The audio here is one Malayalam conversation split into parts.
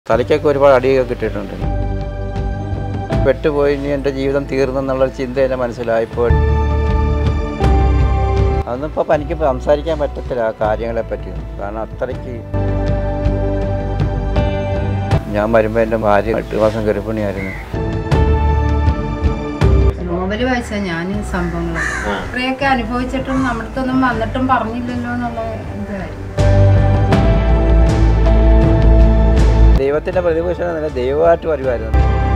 തലയ്ക്കൊക്കെ ഒരുപാട് അടിയൊക്കെ കിട്ടിയിട്ടുണ്ട് പെട്ടുപോയി ഇനി എൻ്റെ ജീവിതം തീർന്നെന്നുള്ളൊരു ചിന്ത എൻ്റെ മനസ്സിലായപ്പോൾ അതൊന്നും ഇപ്പോൾ എനിക്ക് സംസാരിക്കാൻ പറ്റത്തില്ല ആ കാര്യങ്ങളെ പറ്റി കാരണം അത്രയ്ക്ക് ഞാൻ വരുമ്പോൾ എൻ്റെ ഭാര്യ എട്ട് മാസം ഗർഭിണിയായിരുന്നു നോവല് വായിച്ച ഞാൻ സംഭവങ്ങൾ ഇത്രയൊക്കെ അനുഭവിച്ചിട്ടും നമ്മുടെ അടുത്തൊന്നും വന്നിട്ടും പറഞ്ഞില്ലല്ലോ എന്നുള്ള ഇതായി ദൈവത്തിൻ്റെ പ്രതിപക്ഷം നില ദൈവമായിട്ട് വരുമായിരുന്നു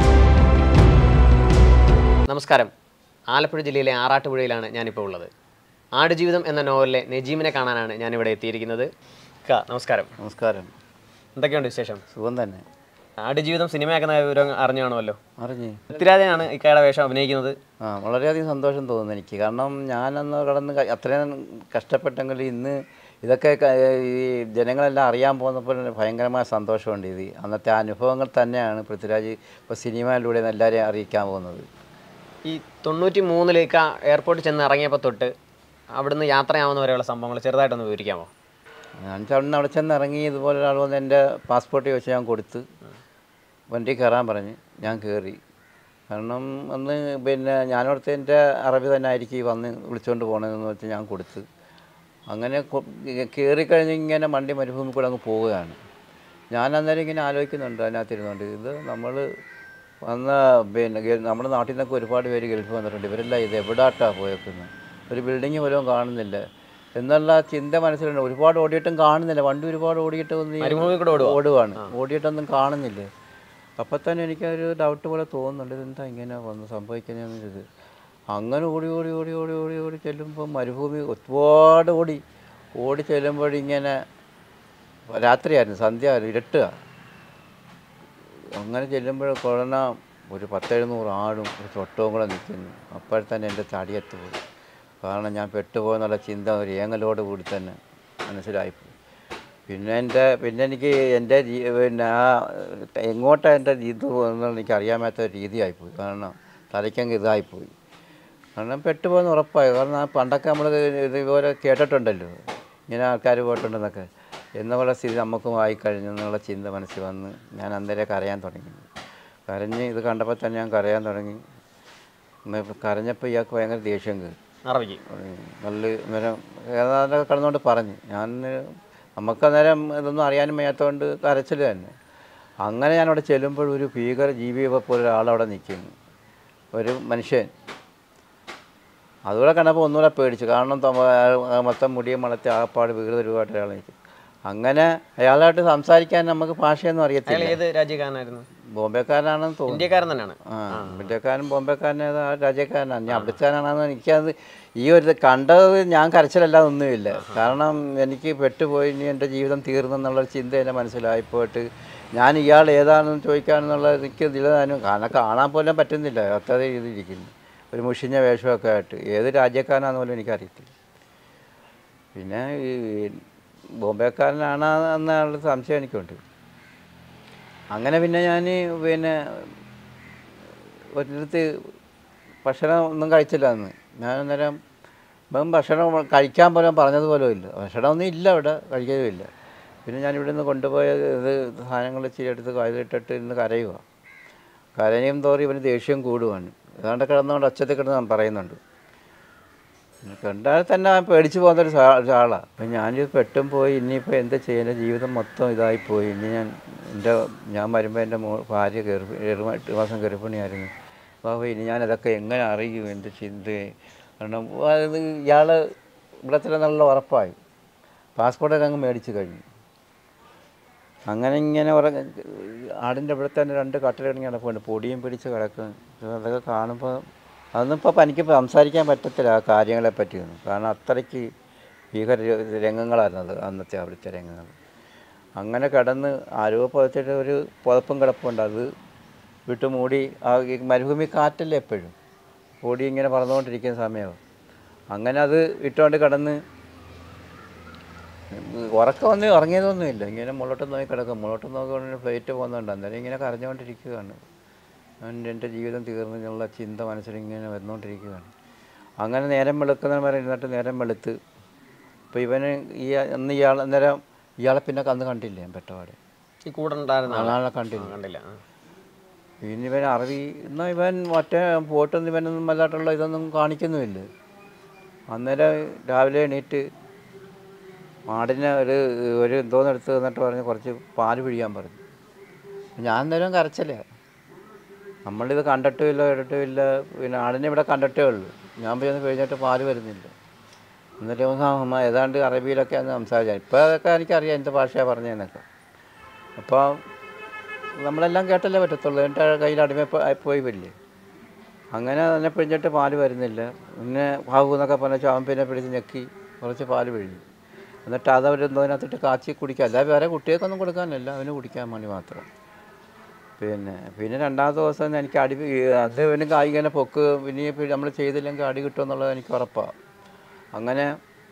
നമസ്കാരം ആലപ്പുഴ ജില്ലയിലെ ആറാട്ടുപുഴയിലാണ് ഞാനിപ്പോൾ ഉള്ളത് ആടുജീവിതം എന്ന നോവലിലെ നജീമിനെ കാണാനാണ് ഞാനിവിടെ എത്തിയിരിക്കുന്നത് ക നമസ്കാരം നമസ്കാരം എന്തൊക്കെയുണ്ട് വിശേഷം സുഖം തന്നെ ആടുജീവിതം സിനിമയാക്കുന്ന വിവരം അറിഞ്ഞു കാണുമല്ലോ അറിഞ്ഞേ പൃഥ്വിരാജനാണ് ഇക്കയുടെ വേഷം അഭിനയിക്കുന്നത് ആ വളരെയധികം സന്തോഷം തോന്നുന്നു എനിക്ക് കാരണം ഞാനന്ന് കടന്ന് ക- അത്രയും കഷ്ടപ്പെട്ടെങ്കിൽ ഇന്ന് ഇതൊക്കെ ക- ഈ ജനങ്ങളെല്ലാം അറിയാൻ പോകുന്നപ്പോൾ ഭയങ്കരമായ സന്തോഷമുണ്ട് ഇത് അന്നത്തെ അനുഭവങ്ങൾ തന്നെയാണ് പൃഥ്വിരാജ് ഇപ്പോൾ സിനിമയിലൂടെ എല്ലാവരെയും അറിയിക്കാൻ പോകുന്നത് ഈ തൊണ്ണൂറ്റി മൂന്നിൽ ഇക്ക എയർപോർട്ടിൽ ചെന്ന് ഇറങ്ങിയപ്പോൾ തൊട്ട് അവിടുന്ന് യാത്രയാവുന്ന വരെയുള്ള സംഭവങ്ങൾ ചെറുതായിട്ടൊന്ന് വിവരിക്കാമോ ഞാൻ ചവിടുന്ന് അവിടെ ചെന്ന് ഇറങ്ങി ഇതുപോലെ ഒരാൾ വന്ന് എൻ്റെ പാസ്പോർട്ട് ചോദിച്ച് ഞാൻ കൊടുത്ത് വണ്ടി കയറാൻ പറഞ്ഞ് ഞാൻ കയറി കാരണം അന്ന് പിന്നെ ഞാനോടത്തെ എൻ്റെ അറബി തന്നെ ആയിരിക്കും ഈ വന്ന് വിളിച്ചുകൊണ്ട് പോകണമെന്ന് വെച്ച് ഞാൻ കൊടുത്ത് അങ്ങനെ കയറിക്കഴിഞ്ഞ് ഇങ്ങനെ വണ്ടി മരുഭൂമി കൂടെ അങ്ങ് പോവുകയാണ് ഞാൻ അന്നേരം ഇങ്ങനെ ആലോചിക്കുന്നുണ്ട് അതിനകത്തിരുന്നുകൊണ്ട് ഇത് നമ്മൾ വന്ന പിന്നെ ഗ- നമ്മുടെ നാട്ടിൽ നിന്നൊക്കെ ഒരുപാട് പേര് ഗൾഫ് വന്നിട്ടുണ്ട് ഇവരെല്ലാം ഇത് എവിടാട്ടാണ് പോയേക്കുന്നത് ഒരു ബിൽഡിങ് പോലും കാണുന്നില്ല എന്നുള്ള ചിന്ത മനസ്സിലുണ്ട് ഒരുപാട് ഓടിയിട്ടും കാണുന്നില്ല വണ്ടി ഒരുപാട് ഓടിയിട്ട് ഒന്നും ഈ- മരുഭൂമി കൂടെ ഓടുവാ? ഓടുവാണ് ഓടിയിട്ടൊന്നും കാണുന്നില്ല അപ്പം തന്നെ എനിക്കൊരു ഡൗട്ട് പോലെ തോന്നുന്നുണ്ട് ഇതെന്താ ഇങ്ങനെ വന്ന് സംഭവിക്കുന്നതെന്നത് അങ്ങനെ ഓടി ഓടി ഓടി ഓടി ഓടി ഓടി ചെല്ലുമ്പോൾ മരുഭൂമി ഒരുപാട് ഓടി ഓടി ചെല്ലുമ്പോഴിങ്ങനെ രാത്രിയായിരുന്നു സന്ധ്യ ഇരട്ടുക അങ്ങനെ ചെല്ലുമ്പോൾ കൊറോണ ഒരു പത്തെഴുന്നൂറ് ആടും ഒരു തൊട്ടവും കൂടെ നിൽക്കുന്നു അപ്പോഴത്തന്നെ എൻ്റെ തടിയത്ത് പോയി കാരണം ഞാൻ പെട്ടുപോയെന്നുള്ള ചിന്ത ഒരു ഏങ്ങലോട് കൂടി തന്നെ മനസ്സിലായിപ്പോയി പിന്നെ എൻ്റെ പിന്നെ എനിക്ക് എൻ്റെ ജീ പിന്നെ ആ എങ്ങോട്ടാണ് എൻ്റെ ഇത് പോകുന്നത് എനിക്ക് അറിയാൻ മേത്ത രീതിയായിപ്പോയി കാരണം തലയ്ക്കങ്ങ് ഇതായിപ്പോയി കാരണം പെട്ടുപോയെന്ന് ഉറപ്പായി കാരണം ആ പണ്ടൊക്കെ നമ്മൾ ഇതുപോലെ കേട്ടിട്ടുണ്ടല്ലോ ഇങ്ങനെ ആൾക്കാർ പോയിട്ടുണ്ടെന്നൊക്കെ എന്ന പോലെ സ്ഥിതി നമുക്കും ആയിക്കഴിഞ്ഞു എന്നുള്ള ചിന്ത മനസ്സിൽ വന്ന് ഞാൻ അന്നേരം കരയാൻ തുടങ്ങി കരഞ്ഞ് ഇത് കണ്ടപ്പോൾ തന്നെ ഞാൻ കരയാൻ തുടങ്ങി എന്നാ ഇപ്പം കരഞ്ഞപ്പോൾ ഇയാൾക്ക് ഭയങ്കര ദേഷ്യം കയറി അറബിക്ക് നല്ല നേരം ഏതാണ്ടൊക്കെ കടന്നുകൊണ്ട് പറഞ്ഞു ഞാൻ നമുക്ക് അന്നേരം ഇതൊന്നും അറിയാനും വയ്യാത്തതുകൊണ്ട് കരച്ചിൽ തന്നെ അങ്ങനെ ഞാൻ അവിടെ ചെല്ലുമ്പോൾ ഒരു ഭീകര ജീവിയെ പോലെ ഒരാളവിടെ നിൽക്കുന്നു ഒരു മനുഷ്യൻ അതുകൂടെ കണ്ടപ്പോൾ ഒന്നുകൂടെ പേടിച്ചു കാരണം തൊ- ആ മൊത്തം മുടിയും വളർത്തി ആപ്പാട് വികൃത രൂപമായിട്ട് അയാൾ നിൽക്കും അങ്ങനെ അയാളായിട്ട് സംസാരിക്കാൻ നമുക്ക് ഭാഷയൊന്നും അയാൾ അറിയത്തില്ല ഏത് രാജ്യക്കാരനായിരുന്നു ബോംബെക്കാരനാണെന്ന് തോന്നുന്നു ഇന്ത്യക്കാരൻ തന്നെയാണ് ആ ഇന്ത്യക്കാരൻ ബോംബെക്കാരൻ ഏതാ രാജ്യക്കാരനാണ് ഞാൻ അവിടുത്തേനാണെന്ന് എനിക്കത് ഈ ഒരു ഇത് കണ്ടത് ഞാൻ കരച്ചിലല്ലാതെ ഒന്നുമില്ല കാരണം എനിക്ക് പെട്ടുപോയി ഇനി എൻ്റെ ജീവിതം തീർന്നെന്നുള്ളൊരു ചിന്ത എൻ്റെ മനസ്സിലായിപ്പോയിട്ട് ഞാൻ ഇയാൾ ഏതാണെന്ന് ചോദിക്കാനെന്നുള്ള എനിക്ക് ഇതിലും കാരണം കാണാൻ പോലും പറ്റുന്നില്ല അത്ര രീതിയിരിക്കുന്നു ഒരു മുഷിഞ്ഞ വേഷമൊക്കെ ആയിട്ട് ഏത് രാജ്യക്കാരനാണെന്ന് പോലും എനിക്കറിയത്തില്ല പിന്നെ ഈ ബോംബെക്കാരനാണ് എന്നുള്ള സംശയം എനിക്കുണ്ട് അങ്ങനെ പിന്നെ ഞാൻ പിന്നെ ഒരിടത്ത് ഭക്ഷണം ഒന്നും കഴിച്ചില്ല അന്ന് ഞാൻ അന്നേരം ഇപ്പം ഭക്ഷണം കഴിക്കാൻ പോലും പറഞ്ഞതുപോലും ഇല്ല ഭക്ഷണമൊന്നും ഇല്ല അവിടെ കഴിക്കാനും ഇല്ല പിന്നെ ഞാൻ ഇവിടെ നിന്ന് കൊണ്ടുപോയ ഇത് സാധനങ്ങൾ ഇച്ചിരി എടുത്ത് കയ്യിലിട്ടിട്ട് ഇന്ന് കരയുക കരയും തോറി ഇവന് ദേഷ്യം കൂടുവാണ് ഏതാണ്ട് കിടന്നുകൊണ്ട് ഒച്ചത്തിൽ കിടന്ന് ഞാൻ പറയുന്നുണ്ട് പിന്നെ കണ്ടാൽ തന്നെ അവൻ പേടിച്ച് പോകുന്നൊരു സാ- ഒരാളാണ് അപ്പം ഞാനിത് പെട്ടും പോയി ഇനിയിപ്പോൾ എന്താ ചെയ്യുന്നത് ജീവിതം മൊത്തം ഇതായിപ്പോയി ഇനി ഞാൻ എൻ്റെ ഞാൻ വരുമ്പോൾ എൻ്റെ മോ ഭാര്യ ഗർഭി ഏഴ് എട്ട് മാസം ഗർഭിണിയായിരുന്നു അപ്പോൾ ഇനി ഞാൻ ഇതൊക്കെ എങ്ങനെ അറിയും എൻ്റെ ചിന്ത കാരണം അത് ഇയാൾ ഇവിടെ തന്നെ നല്ല ഉറപ്പായി പാസ്പോർട്ടൊക്കെ അങ്ങ് മേടിച്ച് കഴിഞ്ഞു അങ്ങനെ ഇങ്ങനെ ഉറ ആടിൻ്റെ ഇവിടെ തന്നെ രണ്ട് കട്ടിലിറങ്ങി കിടപ്പുണ്ട് പൊടിയും പിടിച്ച് കിടക്കും അതൊക്കെ കാണുമ്പോൾ അതൊന്നും ഇപ്പോൾ എനിക്ക് സംസാരിക്കാൻ പറ്റത്തില്ല ആ കാര്യങ്ങളെ പറ്റിയൊന്നും കാരണം അത്രയ്ക്ക് ഭീകര ര- രംഗങ്ങളായിരുന്നു അത് അന്നത്തെ അവിടുത്തെ രംഗങ്ങൾ അങ്ങനെ കിടന്ന് ആരോ പുതച്ചിട്ട് ഒരു പുതപ്പും കിടപ്പുണ്ട് അത് വിട്ട് മൂടി ആ ഈ മരുഭൂമി കാറ്റല്ലേ എപ്പോഴും പൊടി ഇങ്ങനെ പറന്നുകൊണ്ടിരിക്കുന്ന സമയമാണ് അങ്ങനെ അത് ഇട്ടുകൊണ്ട് കിടന്ന് ഉറക്കം വന്ന് ഇറങ്ങിയതൊന്നുമില്ല ഇങ്ങനെ മുള്ളോട്ട് നോക്കി കിടക്കും മുള്ളോട്ട് നോക്കി ഫ്ലൈറ്റ് പോകുന്നുണ്ട് അന്നേരം ഇങ്ങനെ കരഞ്ഞുകൊണ്ടിരിക്കുകയാണ് ഞാൻ എൻ്റെ ജീവിതം തീർന്നു എന്നുള്ള ചിന്ത മനസ്സിൽ ഇങ്ങനെ വന്നുകൊണ്ടിരിക്കുകയാണ് അങ്ങനെ നേരം വെളുക്കുന്ന വരെ ഇരുന്നിട്ട് നേരം വെളുത്ത് ഇപ്പോൾ ഇവന് ഈ അന്ന് ഇയാൾ അന്നേരം ഇയാളെ പിന്നെ അന്ന് കണ്ടില്ല ഞാൻ പെട്ടപാടെ ഈ കൂടെ ഉണ്ടായിരുന്ന ആളെ ആളെ കണ്ടില്ല കണ്ടില്ല ആ. പിന്നെ ഇവൻ അറബി എന്നാൽ ഇവൻ മറ്റേ പോട്ടൊന്നും ഇവനൊന്നും വല്ലാട്ടുള്ള ഇതൊന്നും കാണിക്കുന്നുമില്ല അന്നേരം രാവിലെ എണീറ്റ് മാടിനെ ഒരു ഒരു എന്തോന്ന് എടുത്ത് തന്നിട്ട് പറഞ്ഞ് കുറച്ച് പാല് പിഴിയാൻ പറഞ്ഞു ഞാൻ അന്നേരം കരച്ചല്ലേ നമ്മളിത് കണ്ടിട്ടും ഇല്ല കേട്ടിട്ടും ഇല്ല പിന്നെ ആടിനെ ഇവിടെ കണ്ടിട്ടേ ഉള്ളൂ ഞാൻ പോയി ഒന്ന് പിഴിഞ്ഞിട്ട് പാല് വരുന്നില്ല എന്നിട്ട് അവൻ ആ അമ്മ ഏതാണ്ട് അറബിയിലൊക്കെയാണ് സംസാരിച്ചത് ഇപ്പോൾ അതൊക്കെ എനിക്കറിയാം എന്ത് ഭാഷയാണ് പറഞ്ഞതെന്നൊക്കെ അപ്പോൾ നമ്മളെല്ലാം കേട്ടല്ലേ പറ്റത്തുള്ളൂ എൻ്റെ കയ്യിൽ അടിമ പോയി വരില്ലേ അങ്ങനെ തന്നെ പിഴിഞ്ഞിട്ട് പാല് വരുന്നില്ല പിന്നെ ബാബു എന്നൊക്കെ പറഞ്ഞ അവൻ പിന്നെ പിടിച്ച് ഞെക്കി കുറച്ച് പാല് പിഴിഞ്ഞു എന്നിട്ട് അത് അവർ എന്തോതിനകത്തിട്ട് കാച്ചി കുടിക്കുക അല്ലാതെ വേറെ കുട്ടികൾക്കൊന്നും കൊടുക്കാനല്ല അവന് കുടിക്കാൻ വേണ്ടി മാത്രം പിന്നെ പിന്നെ രണ്ടാമത്തെ ദിവസം എനിക്ക് അടി അത് പിന്നെ കായ് ഇങ്ങനെ പൊക്ക് പിന്നെ നമ്മൾ ചെയ്തില്ലെങ്കിൽ അടി കിട്ടുമെന്നുള്ളത് എനിക്ക് ഉറപ്പാണ് അങ്ങനെ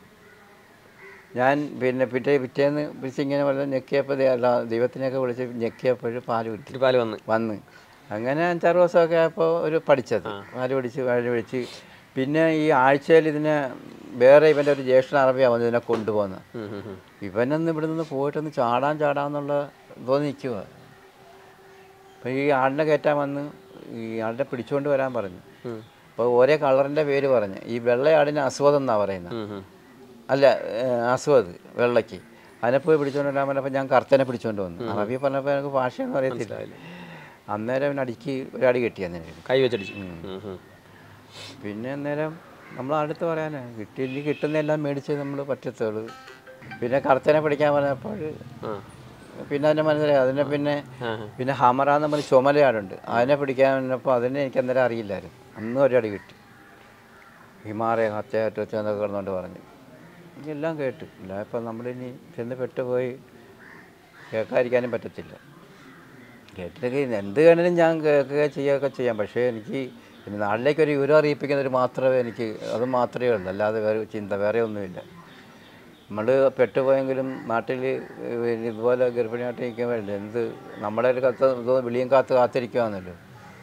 ഞാൻ പിന്നെ പിറ്റേ പിറ്റേന്ന് വിളിച്ച് ഇങ്ങനെ വല്ല ഞെക്കിയപ്പോൾ ദേ അല്ല ദൈവത്തിനെയൊക്കെ വിളിച്ച് ഞെക്കിയപ്പോൾ പാല് കിട്ടി ഇത്തിരി പാല് വന്ന് വന്ന് അങ്ങനെ അഞ്ചാറ് ദിവസമൊക്കെ ആയപ്പോൾ ഒരു പഠിച്ചത് പാല് പിടിച്ച് പാല് പിടിച്ച് പിന്നെ ഈ ആഴ്ചയിൽ ഇതിനെ വേറെ ഇവൻ്റെ ഒരു ജ്യേഷ്ഠൻ അറബിയാണ് വന്ന് ഇതിനെ കൊണ്ടുപോകുന്നത് ഉം, ഉം, ഉം. ഇവനൊന്ന് ഇവിടെ നിന്ന് പോയിട്ടൊന്ന് ചാടാൻ ചാടാന്നുള്ള തോന്നി നിൽക്കുക അപ്പോൾ ഈ ആടിനെ കയറ്റാൻ വന്ന് ഈ ആടിനെ പിടിച്ചുകൊണ്ട് വരാൻ പറഞ്ഞു ഉം. അപ്പോൾ ഓരോ കളറിൻ്റെ പേര് പറഞ്ഞു ഈ വെള്ളയാടിന് അസ്വദ് എന്നാണ് പറയുന്നത് ഉം, ഉം. അല്ല ഏഹ്, അസ്വദ് വെള്ളയ്ക്ക് അതിനെ പോയി പിടിച്ചുകൊണ്ട് വരാൻ പറഞ്ഞപ്പോൾ ഞാൻ കറുത്തനെ പിടിച്ചുകൊണ്ട് വന്നു അറബി പറഞ്ഞപ്പോൾ എനിക്ക് ഭാഷയൊന്നും അറിയത്തില്ല അന്നേരം അവൻ അടിക്ക് ഒരടി കെട്ടി അന്നേരം കൈ വെച്ചടിച്ചു ഉം, ഉം. പിന്നെ അന്നേരം നമ്മൾ അടുത്ത് പറയാനാ കിട്ടി കിട്ടുന്നതെല്ലാം മേടിച്ച് നമ്മൾ പറ്റത്തുള്ളൂ പിന്നെ കറുത്തനെ പിടിക്കാൻ പറഞ്ഞപ്പോൾ ആ. പിന്നെ അതിനെ മനസ്സിലായി അതിനെ പിന്നെ ആ. പിന്നെ ഹമറ എന്ന് പറഞ്ഞ ചുമലയാടുണ്ട് അതിനെ പിടിക്കാൻ വന്നപ്പോൾ അതിനെ എനിക്ക് അന്നേരം അറിയില്ലായിരുന്നു അന്ന് ഒരടി കിട്ടി ഹിമാറേ ഹത്തയാറ്റോ എന്നൊക്കെ കിടന്നുകൊണ്ട് പറഞ്ഞു എല്ലാം കേട്ടു ഇല്ല ഇപ്പം നമ്മളിനി ചെന്ന് പെട്ടുപോയി കേൾക്കാതിരിക്കാനും പറ്റത്തില്ല കേട്ടിട്ട് എന്ത് വേണേലും ഞാൻ കേൾക്കുക ചെയ്യുകയൊക്കെ ചെയ്യാം പക്ഷേ എനിക്ക് ഇനി നാട്ടിലേക്ക് ഒരു വിവരം അറിയിപ്പിക്കുന്നതിന് മാത്രമേ എനിക്ക് അത് മാത്രമേ ഉള്ളൂ അല്ലാതെ വേറെ ചിന്ത വേറെ ഒന്നുമില്ല നമ്മൾ പെട്ടുപോയെങ്കിലും നാട്ടിൽ ഇതുപോലെ ഗർഭിണിയായിട്ട് നിൽക്കുമ്പോൾ എന്ത് നമ്മുടെ ഒരു കത്ത് ഇത് വിളിയും കാത്ത് കാത്തിരിക്കുകയാണല്ലോ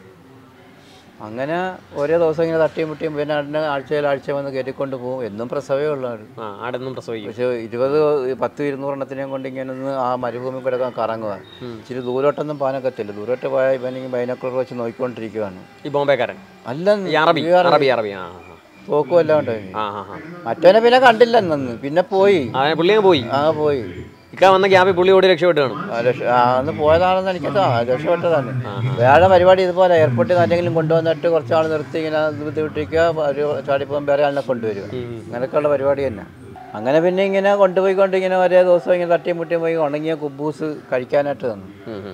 അങ്ങനെ ഓരോ ദിവസം ഇങ്ങനെ തട്ടിയും മുട്ടിയും പിന്നെ അതിനെ ആഴ്ചയിൽ ആഴ്ച വന്ന് കയറ്റിക്കൊണ്ട് പോകും എന്നും പ്രസവേ ഉള്ളവർ ആ ആടെന്നും പ്രസവിക്കും പക്ഷേ ഇരുപത് പത്ത് ഇരുന്നൂറെണ്ണത്തിനെയും കൊണ്ട് ഇങ്ങനെ ഒന്ന് ആ മരുഭൂമി കൂടെ ഒക്കെ കറങ്ങുക ഇച്ചിരി ദൂരോട്ടൊന്നും പോകാനൊക്കത്തില്ല ദൂരോട്ട് പോയാൽ ഇവൻ ബൈനക്കുളർ വെച്ച് നോക്കിക്കൊണ്ടിരിക്കുകയാണ് ഈ ബോംബെക്കാരൻ അല്ല ഈ അറബി അറബി അറബി ആ ആ, തോക്കും എല്ലാം ഉണ്ട് അവന്. ആ ആ ആ മറ്റവനെ പിന്നെ കണ്ടില്ല അന്ന് പിന്നെ പോയി അവനെ പുള്ളി അങ്ങ് പോയി ആ പോയി ഇക്ക വന്ന ഗ്യാപ്പിൽ പുള്ളി ഓടി രക്ഷപ്പെട്ട് കാണും ആ, രക്ഷ- ആ, അന്ന് പോയതാണെന്ന് എനിക്ക് ആ, രക്ഷപ്പെട്ടതാണ് വേറെ പരിപാടി ഇതുപോലെ എയർപോർട്ടിൽ ആരെങ്കിലും കൊണ്ടുവന്നിട്ട് കുറച്ച് ആൾ നിർത്തി ഇങ്ങനെ ബുദ്ധിമുട്ടിക്കുക ഒരു ചാടിപ്പോകാൻ വേറെ ആളിനെ കൊണ്ടുവരും അങ്ങനെയൊക്കെയുള്ള പരിപാടി തന്നെ അങ്ങനെ പിന്നെ ഇങ്ങനെ കൊണ്ടുപോയിക്കൊണ്ട് ഇങ്ങനെ ഒരേ ദിവസം ഇങ്ങനെ തട്ടിയും മുട്ടിയും പോയി ഉണങ്ങിയ കുബൂസ് കഴിക്കാനായിട്ട് തന്നു ഉം, ഉം.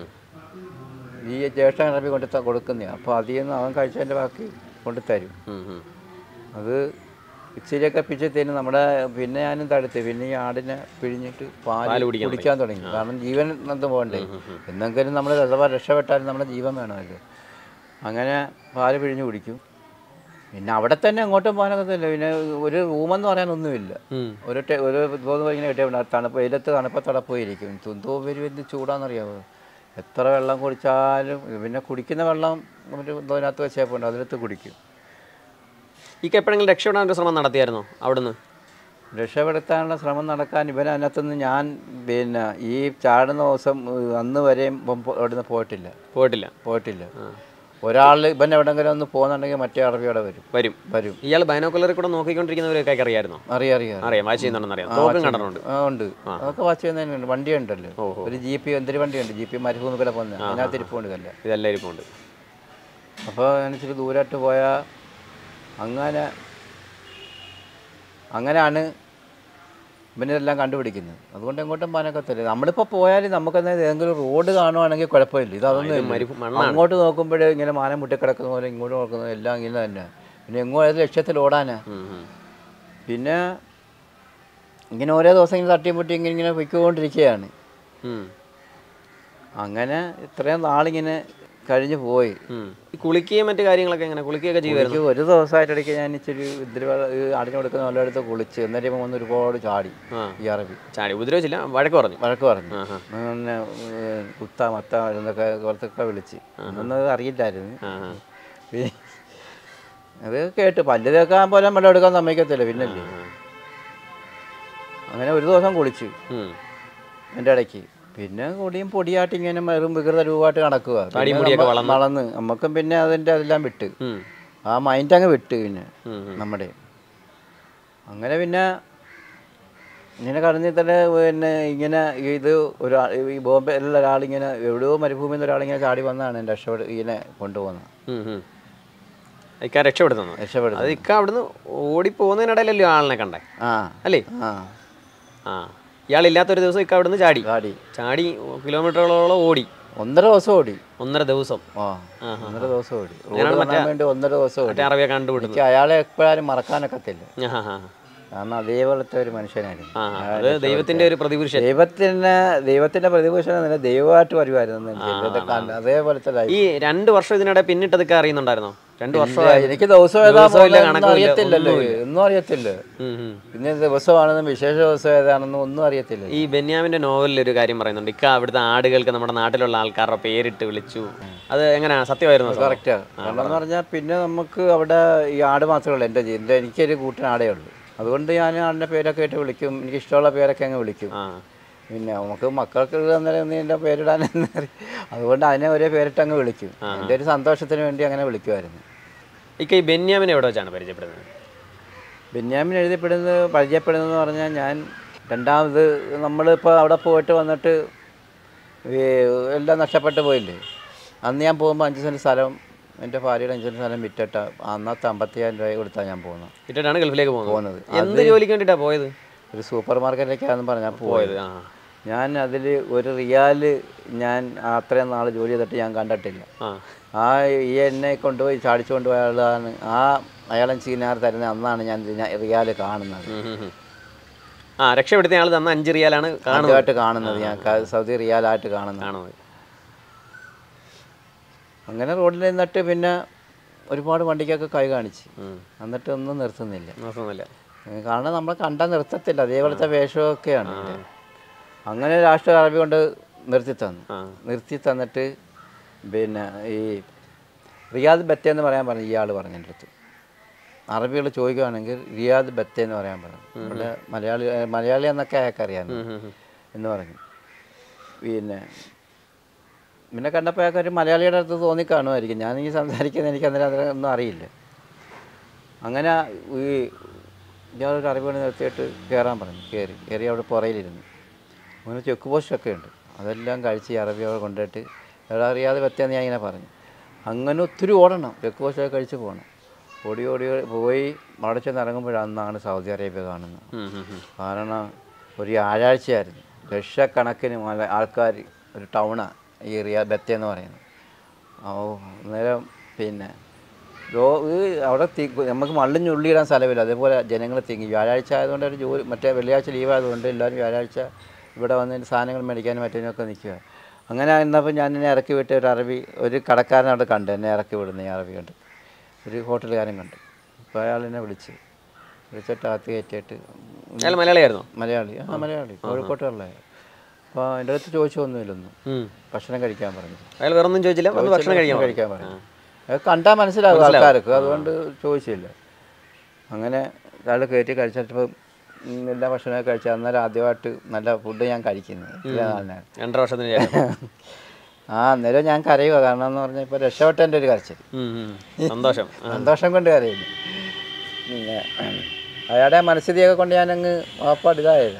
ഈ ജ്യേഷ്ഠ കിണപ്പി കൊണ്ട് ത- കൊടുക്കുന്നതാണ് അപ്പോൾ അതിൽ നിന്ന് അവൻ കഴിച്ചതിൻ്റെ ബാക്കി കൊണ്ട് തരും ഉം, ഉം. അത് ഇച്ചിരിയൊക്കെ പിച്ചത്തേന് നമ്മുടെ പിന്നെ ഞാനും തടുത്ത് പിന്നെ ഈ ആടിനെ പിഴിഞ്ഞിട്ട് പാല് പാല് കുടിക്കാൻ കുടിക്കാൻ തുടങ്ങി കാരണം ജീവൻ നന്ന് പോകണ്ടേ എന്തെങ്കിലും നമ്മൾ അഥവാ രക്ഷപ്പെട്ടാലും നമ്മുടെ ജീവൻ വേണമല്ലോ അങ്ങനെ പാല് പിഴിഞ്ഞ് കുടിക്കും പിന്നെ അവിടെ തന്നെ അങ്ങോട്ടും പോകാനൊക്കത്തില്ല പിന്നെ ഒരു റൂമെന്ന് പറയാനൊന്നുമില്ല ഉം. ഒരു ടെ- ഒരു ഇതുപോലെ ഇങ്ങനെ കിട്ടിയ തണുപ്പ് വെയിലത്ത് തണുപ്പത്തട പോയിരിക്കും തുന്തോ വരും എന്ത് ചൂടാണെന്നറിയാമോ എത്ര വെള്ളം കുടിച്ചാലും പിന്നെ കുടിക്കുന്ന വെള്ളം ഒരു ഇതിനകത്ത് വെച്ചേപ്പുണ്ട് അതിലെടുത്ത് കുടിക്കും ഇക്ക എപ്പോഴെങ്കിലും രക്ഷപ്പെടാൻ ഒരു ശ്രമം നടത്തിയായിരുന്നോ അവിടുന്ന് രക്ഷപ്പെടുത്താനുള്ള ശ്രമം നടക്കാൻ ഇവൻ അതിനകത്തുനിന്ന് ഞാൻ പിന്നെ ഈ ചാടുന്ന ദിവസം ഏഹ്, അന്ന് വരെയും ഇവൻ പോ- അവിടുന്ന് പോയിട്ടില്ല പോയിട്ടില്ല പോയിട്ടില്ല ഒരാൾ ഇവൻ എവിടെങ്കിലും ഒന്ന് പോകുന്നുണ്ടെങ്കിൽ മറ്റേ അറബിയോടെ വരും വരും വരും ഇയാൾ ബൈനോക്കുലറിൽ കൂടെ നോക്കിക്കൊണ്ടിരിക്കുന്നവരൊക്കെ അറിയായിരുന്നോ അറിയാം അറിയാം അറിയാം വാച്ച് ചെയ്യുന്നുണ്ടെന്ന് അറിയാം തോക്കും കണ്ടിട്ടുണ്ട് ആ ഉണ്ട് അതൊക്കെ വാച്ച് ചെയ്യുന്നതിനുണ്ട് വണ്ടി ഉണ്ടല്ലോ ഒരു ജി പി എന്തൊരു വണ്ടിയുണ്ട് ജി പി മരുഭൂമി കൂടെ പോകുന്നത് അതിനകത്ത് ഇരിപ്പുണ്ട് കല്ല ഇതെല്ലാം ഇരിപ്പുണ്ട് അപ്പോൾ ഇച്ചിരി ദൂരോട്ട് പോയാൽ അങ്ങനെ അങ്ങനെയാണ് ഇവനെല്ലാം കണ്ടുപിടിക്കുന്നത് അതുകൊണ്ട് എങ്ങോട്ടും പോകാനൊക്കത്തില്ല നമ്മളിപ്പോൾ പോയാലും നമുക്കെന്താ ഏതെങ്കിലും റോഡ് കാണുവാണെങ്കിൽ കുഴപ്പമില്ല ഇത് അതൊന്നും ഇല്ല. മരുഭൂ- മണ്ണാണ്. അങ്ങോട്ട് നോക്കുമ്പോഴേ ഇങ്ങനെ മാനം മുട്ടി കിടക്കുന്ന പോലെ ഇങ്ങോട്ട് നോക്കുന്നത് എല്ലാം ഇങ്ങനെ തന്നെ പിന്നെ എങ്ങോ ഏത് ലക്ഷ്യത്തിൽ ഓടാനാ ഉം, ഉം. പിന്നെ ഇങ്ങനെ ഓരോ ദിവസം ഇങ്ങനെ തട്ടിയും മുട്ടി ഇങ്ങനെ ഇങ്ങനെ പൊയ്ക്കൊണ്ടിരിക്കുകയാണ് ഉം. അങ്ങനെ ഇത്രയും നാളിങ്ങനെ കഴിഞ്ഞു പോയി ഉം. ഈ കുളിക്കുകയും മറ്റു കാര്യങ്ങളൊക്കെ എങ്ങനെ കുളിക്കുകയൊക്കെ ചെയ്യുമായിരുന്നു എനിക്ക് ഒരു ദിവസമായിട്ടിടയ്ക്ക് ഞാൻ ഇച്ചിരി ഇതിരി വെള്ളം ഈ ആടിന് കൊടുക്കുന്ന വെള്ളമെടുത്ത് കുളിച്ച് എന്നിട്ട് ഇപ്പം വന്ന് ഒരുപാട് ചാടി ആ ഈ അറബി ചാടി ഉപദ്രവിച്ചില്ല വഴക്ക് പറഞ്ഞു വഴക്ക് പറഞ്ഞു ആഹാ. പിന്നെ ഏഹ്, കുത്ത മത്ത എന്നൊക്കെ കുറച്ചൊക്കെ വിളിച്ച് ഒന്നും അത് അറിയില്ലായിരുന്നു ആ ആ. പിന്നെ അത് കേട്ട് പല്ല് തേക്കാൻ പോലെ വെള്ളം എടുക്കാൻ സമ്മതിക്കത്തില്ല പിന്നല്ലേ അങ്ങനെ ഒരു ദിവസം കുളിച്ചു ഉം. എൻ്റെ ഇടയ്ക്ക് പിന്നെ കൂടിയും പൊടിയായിട്ട് ഇങ്ങനെ വെറും വികൃത രൂപമായിട്ട് നടക്കുക താടിയും മുടിയൊക്കെ വളർന്ന്. വളർന്ന് നമുക്കും പിന്നെ അതിൻ്റെ അതെല്ലാം വിട്ട് ഉം. ആ മൈൻഡ് അങ്ങ് വിട്ട് പിന്നെ ഉം, ഉം. നമ്മുടെ അങ്ങനെ പിന്നെ ഇങ്ങനെ കടന്നിൽ തന്നെ പിന്നെ ഇങ്ങനെ ഇത് ഒരാൾ ഈ ബോംബെയിലുള്ള ഒരാളിങ്ങനെ എവിടെയോ മരുഭൂമിയിൽ നിന്ന് ഒരാളിങ്ങനെ ചാടി വന്നതാണ് എൻ്റെ രക്ഷപ്പെട്ട് ഇങ്ങനെ കൊണ്ടുപോകുന്നത് ഉം, ഉം. ഇക്ക രക്ഷപ്പെടുത്തുന്നു രക്ഷപ്പെടുന്നത് അത് ഇക്ക അവിടുന്ന് ഓടി പോകുന്നതിനിടയിലല്ലോ ആളിനെ കണ്ടേ ആ അല്ലേ ആ ആ ഇയാളില്ലാത്തൊരു ദിവസം ഇക്ക അവിടുന്ന് ചാടി ചാടി ചാടി കിലോമീറ്ററുകളോളം ഓടി ഒന്നര ദിവസം ഓടി ഒന്നര ദിവസം ആ ആഹാ. ഒന്നര ദിവസം ഓടി റോഡ് കാണാൻ വേണ്ടി ഒന്നര ദിവസം ഓടി മറ്റേ അറബിയെ കണ്ടുവിടുന്നു എനിക്ക് അയാളെ എപ്പോഴും മറക്കാനൊക്കത്തില്ല ആ, ആ, ആ. കാരണം അതേപോലത്തെ ഒരു മനുഷ്യനായിരുന്നു ആ, അത് ദൈവത്തിന്റെ ഒരു പ്രതിപുരുഷൻ ദൈവത്തിന് ദൈവത്തിന്റെ പ്രതിപൂഷണം തന്നെ ദൈവമായിട്ട് വരുമായിരുന്നു എനിക്ക് ഇവരുടെ കണ്ണ് അതേപോലത്തെ life. ഈ രണ്ട് വർഷം ഇതിനിടെ പിന്നിട്ടതൊക്കെ അറിയുന്നുണ്ടായിരുന്നോ രണ്ട് വർഷം ഇല്ല, എനിക്ക് ദിവസം ഏതാ ദിവസവും ഇല്ല, പോകുന്നത് കണക്കും ഇല്ല, അറിയത്തില്ലല്ലോ ഒന്നും അറിയത്തില്ല ഉം, ഉം. പിന്നെ ദിവസമാണെന്നും വിശേഷ ദിവസം ഏതാണെന്നും ഒന്നും അറിയത്തില്ല ഈ ബെന്യാമിന്റെ നോവലിൽ ഒരു കാര്യം പറയുന്നുണ്ട് ഇക്ക അവിടുത്തെ ആടുകൾക്ക് നമ്മുടെ നാട്ടിലുള്ള ആൾക്കാരുടെ പേരിട്ട് വിളിച്ചു അത് എങ്ങനെയാണ് സത്യമായിരുന്നു സംഭവം? കറക്റ്റാ കാരണം എന്ന് പറഞ്ഞാൽ പിന്നെ നമുക്ക് അവിടെ ഈ ആട് മാത്രമേ ഉള്ളൂ എൻ്റെ എൻ്റെ എനിക്കൊരു കൂട്ടിന് ആടേ ഉള്ളൂ അതുകൊണ്ട് ഞാൻ ആടിൻ്റെ പേരൊക്കെ ആയിട്ട് വിളിക്കും എനിക്ക് ഇഷ്ടമുള്ള പേരൊക്കെ അങ്ങ് വിളിക്കും ആ പിന്നെ നമുക്ക് മക്കൾക്ക് അന്നേരം ഒന്നും എൻ്റെ പേരിടാൻ അതുകൊണ്ട് അതിനെ ഒരേ പേരിട്ട് അങ്ങ് വിളിക്കും എൻ്റെ ഒരു സന്തോഷത്തിന് വേണ്ടി അങ്ങനെ വിളിക്കുമായിരുന്നു ഇക്ക ഈ ബെന്യാമിനെ എവിടെ വെച്ചാണ് പരിചയപ്പെടുന്നത് ബെന്യാമിൻ എഴുതപ്പെടുന്നത് പരിചയപ്പെടുന്നതെന്ന് പറഞ്ഞാൽ ഞാൻ രണ്ടാമത് നമ്മളിപ്പോൾ അവിടെ പോയിട്ട് വന്നിട്ട് ഈ എല്ലാം നഷ്ടപ്പെട്ടു പോയില്ലേ അന്ന് ഞാൻ പോകുമ്പോൾ അഞ്ച് സെൻറ്റ് സ്ഥലം എൻ്റെ ഭാര്യയുടെ അഞ്ച് സെൻറ്റ് സ്ഥലം വിറ്റിട്ട് അന്നത്തെ അമ്പത്തിയായിരം രൂപ കൊടുത്താണ് ഞാൻ പോകുന്നത് ഇട്ടിട്ടാണ് ഗൾഫിലേക്ക് പോകുന്നത് പോകുന്നത് എന്ത് ജോലിക്ക് വേണ്ടിയിട്ടാണ് പോയത് ഒരു സൂപ്പർ മാർക്കറ്റിലേക്കാണെന്ന് പറഞ്ഞാൽ പോയത് ആ ഞാൻ അതിൽ ഒരു റിയാല് ഞാൻ അത്രയും നാൾ ജോലി ചെയ്തിട്ട് ഞാൻ കണ്ടിട്ടില്ല ആ ആ ഈ എന്നെ കൊണ്ടുപോയി ചാടിച്ചു കൊണ്ടുപോയ ആളാണ് ആ അയാളൻ ചീനാർ തരുന്ന അന്നാണ് ഞാൻ ഇതിനെ- റിയാല് കാണുന്നത് ഉം, ഉം, ഉം. ആ രക്ഷപ്പെടുത്തിയ ആൾ തന്ന അഞ്ച് റിയാലാണ് കാണുന്നത് ആദ്യമായിട്ട് കാണുന്നത് ഞാൻ ക- സൗദി റിയാലായിട്ട് കാണുന്നത് കാണുന്നത് അങ്ങനെ റോഡിൽ നിന്നിട്ട് പിന്നെ ഒരുപാട് വണ്ടിക്കൊക്കെ കൈ കാണിച്ച് ഉം. എന്നിട്ട് ഒന്നും നിർത്തുന്നില്ല നോക്കുന്നില്ല ഏ, കാരണം നമ്മളെ കണ്ടാൽ നിർത്തത്തില്ല അതേപോലത്തെ വേഷമൊക്കെയാണ് ഇതിൻ്റെ. അങ്ങനെ രാഷ്ട്രീയ അറബി കൊണ്ട് നിർത്തി തന്നു ആ നിർത്തി തന്നിട്ട് പിന്നെ ഈ റിയാദ് ബത്തെ എന്ന് പറയാൻ പറഞ്ഞു ഇയാൾ പറഞ്ഞു എൻ്റെ അടുത്ത് അറബികൾ ചോദിക്കുകയാണെങ്കിൽ റിയാദ് ബത്തെ എന്ന് പറയാൻ പറഞ്ഞു ഇവിടെ മലയാളി ഏ, മലയാളി എന്നൊക്കെ അയാൾക്ക് അറിയാം ഉം, ഉം, ഉം. എന്ന് പറഞ്ഞു പിന്നെ പിന്നെ കണ്ടപ്പോൾ അയാൾക്ക് ഒരു മലയാളിയുടെ അടുത്ത് തോന്നി കാണുമായിരിക്കും ഞാൻ ഈ സംസാരിക്കുന്നത് എനിക്ക് അന്നേരം അതിനെ ഒന്നും അറിയില്ല അങ്ങനെ ഈ ഇയാളൊരു അറിവ് പണി നിർത്തിയിട്ട് കയറാൻ പറഞ്ഞു കയറി കയറി അവിടെ പുറയിലിരുന്നു അങ്ങനെ ചെക്ക് പോസ്റ്റൊക്കെ ഉണ്ട് അതെല്ലാം കഴിച്ച് ഈ അറബി അവിടെ കൊണ്ടുപോയിട്ട് എവിടെ അറിയാതെ പറ്റിയെന്ന് ഞാൻ ഇങ്ങനെ പറഞ്ഞു അങ്ങനെ ഒത്തിരി ഓടണം ചെക്ക് പോസ്റ്റൊക്കെ കഴിച്ച് പോകണം ഓടി ഓടി ഓടി പോയി അവിടെ ചെന്ന് ഇറങ്ങുമ്പോഴന്നാണ് സൗദി അറേബ്യ കാണുന്നത് ഉം, ഉം, ഉം. കാരണം ഒരു വ്യാഴാഴ്ചയായിരുന്നു ലക്ഷക്കണക്കിന് മല ആൾക്കാർ ഒരു ടൗണാണ് ഈ റിയാ ബത്ത എന്ന് പറയുന്നത് ഓ അന്നേരം പിന്നെ രോ ഈ അവിടെ തി നമുക്ക് മള്ളിൽ ഞുള്ളിയിടാൻ സ്ഥലമില്ല അതേപോലെ ജനങ്ങൾ തിങ്ങി വ്യാഴാഴ്ച ആയതുകൊണ്ട് ഒരു ജോലി മറ്റേ വെള്ളിയാഴ്ച ലീവ് ആയതുകൊണ്ട് എല്ലാവരും വ്യാഴാഴ്ച ഇവിടെ വന്ന് സാധനങ്ങൾ മേടിക്കാനും മറ്റേതിനൊക്കെ നിൽക്കുക അങ്ങനെ നിന്നപ്പോൾ ഞാൻ എന്നെ ഇറക്കി വിട്ട് ഒരു അറബി ഒരു കടക്കാരൻ അവിടെ കണ്ടു എന്നെ ഇറക്കി വിടുന്ന ഈ അറബി കണ്ട് ഒരു ഹോട്ടലുകാരൻ കണ്ടു അപ്പോൾ അയാൾ എന്നെ വിളിച്ച് വിളിച്ചിട്ട് അകത്ത് കയറ്റിയിട്ട് അയാൾ മലയാളിയായിരുന്നോ മലയാളി ആ മലയാളി കോഴിക്കോട്ടുള്ള അപ്പോൾ എൻ്റെ അടുത്ത് ചോദിച്ചൊന്നുമില്ലൊന്നും ഉം. ഭക്ഷണം കഴിക്കാൻ പറഞ്ഞു അയാൾ വേറെ ഒന്നും ചോദിച്ചില്ല ഒന്ന് ഭക്ഷണം കഴിക്കാൻ പറഞ്ഞു. കഴിക്കാൻ പറഞ്ഞു അത് കണ്ടാൽ മനസ്സിലാകും ആൾക്കാർക്ക് അതുകൊണ്ട് ചോദിച്ചില്ല അങ്ങനെ അയാൾ കയറ്റി കഴിച്ചിട്ടപ്പോൾ എല്ലാ ഭക്ഷണമൊക്കെ കഴിച്ചു അന്നേരം ആദ്യമായിട്ട് നല്ല ഫുഡ് ഞാൻ കഴിക്കുന്നത് ഇത്രയും നാളിനാണ്. രണ്ടര വർഷത്തിന് ശേഷം ആ അന്നേരം ഞാൻ കരയുക കാരണം എന്ന് പറഞ്ഞാൽ ഇപ്പോൾ രക്ഷപ്പെട്ടതിൻ്റെ ഒരു കരച്ചിൽ ഉം, ഉം. സന്തോഷം ആ. സന്തോഷം കൊണ്ട് കരയുന്നു പിന്നെ അയാളുടെ മനസ്ഥിതിയൊക്കെ കൊണ്ട് ഞാനങ്ങ് വാപ്പാട് ഇതായില്ല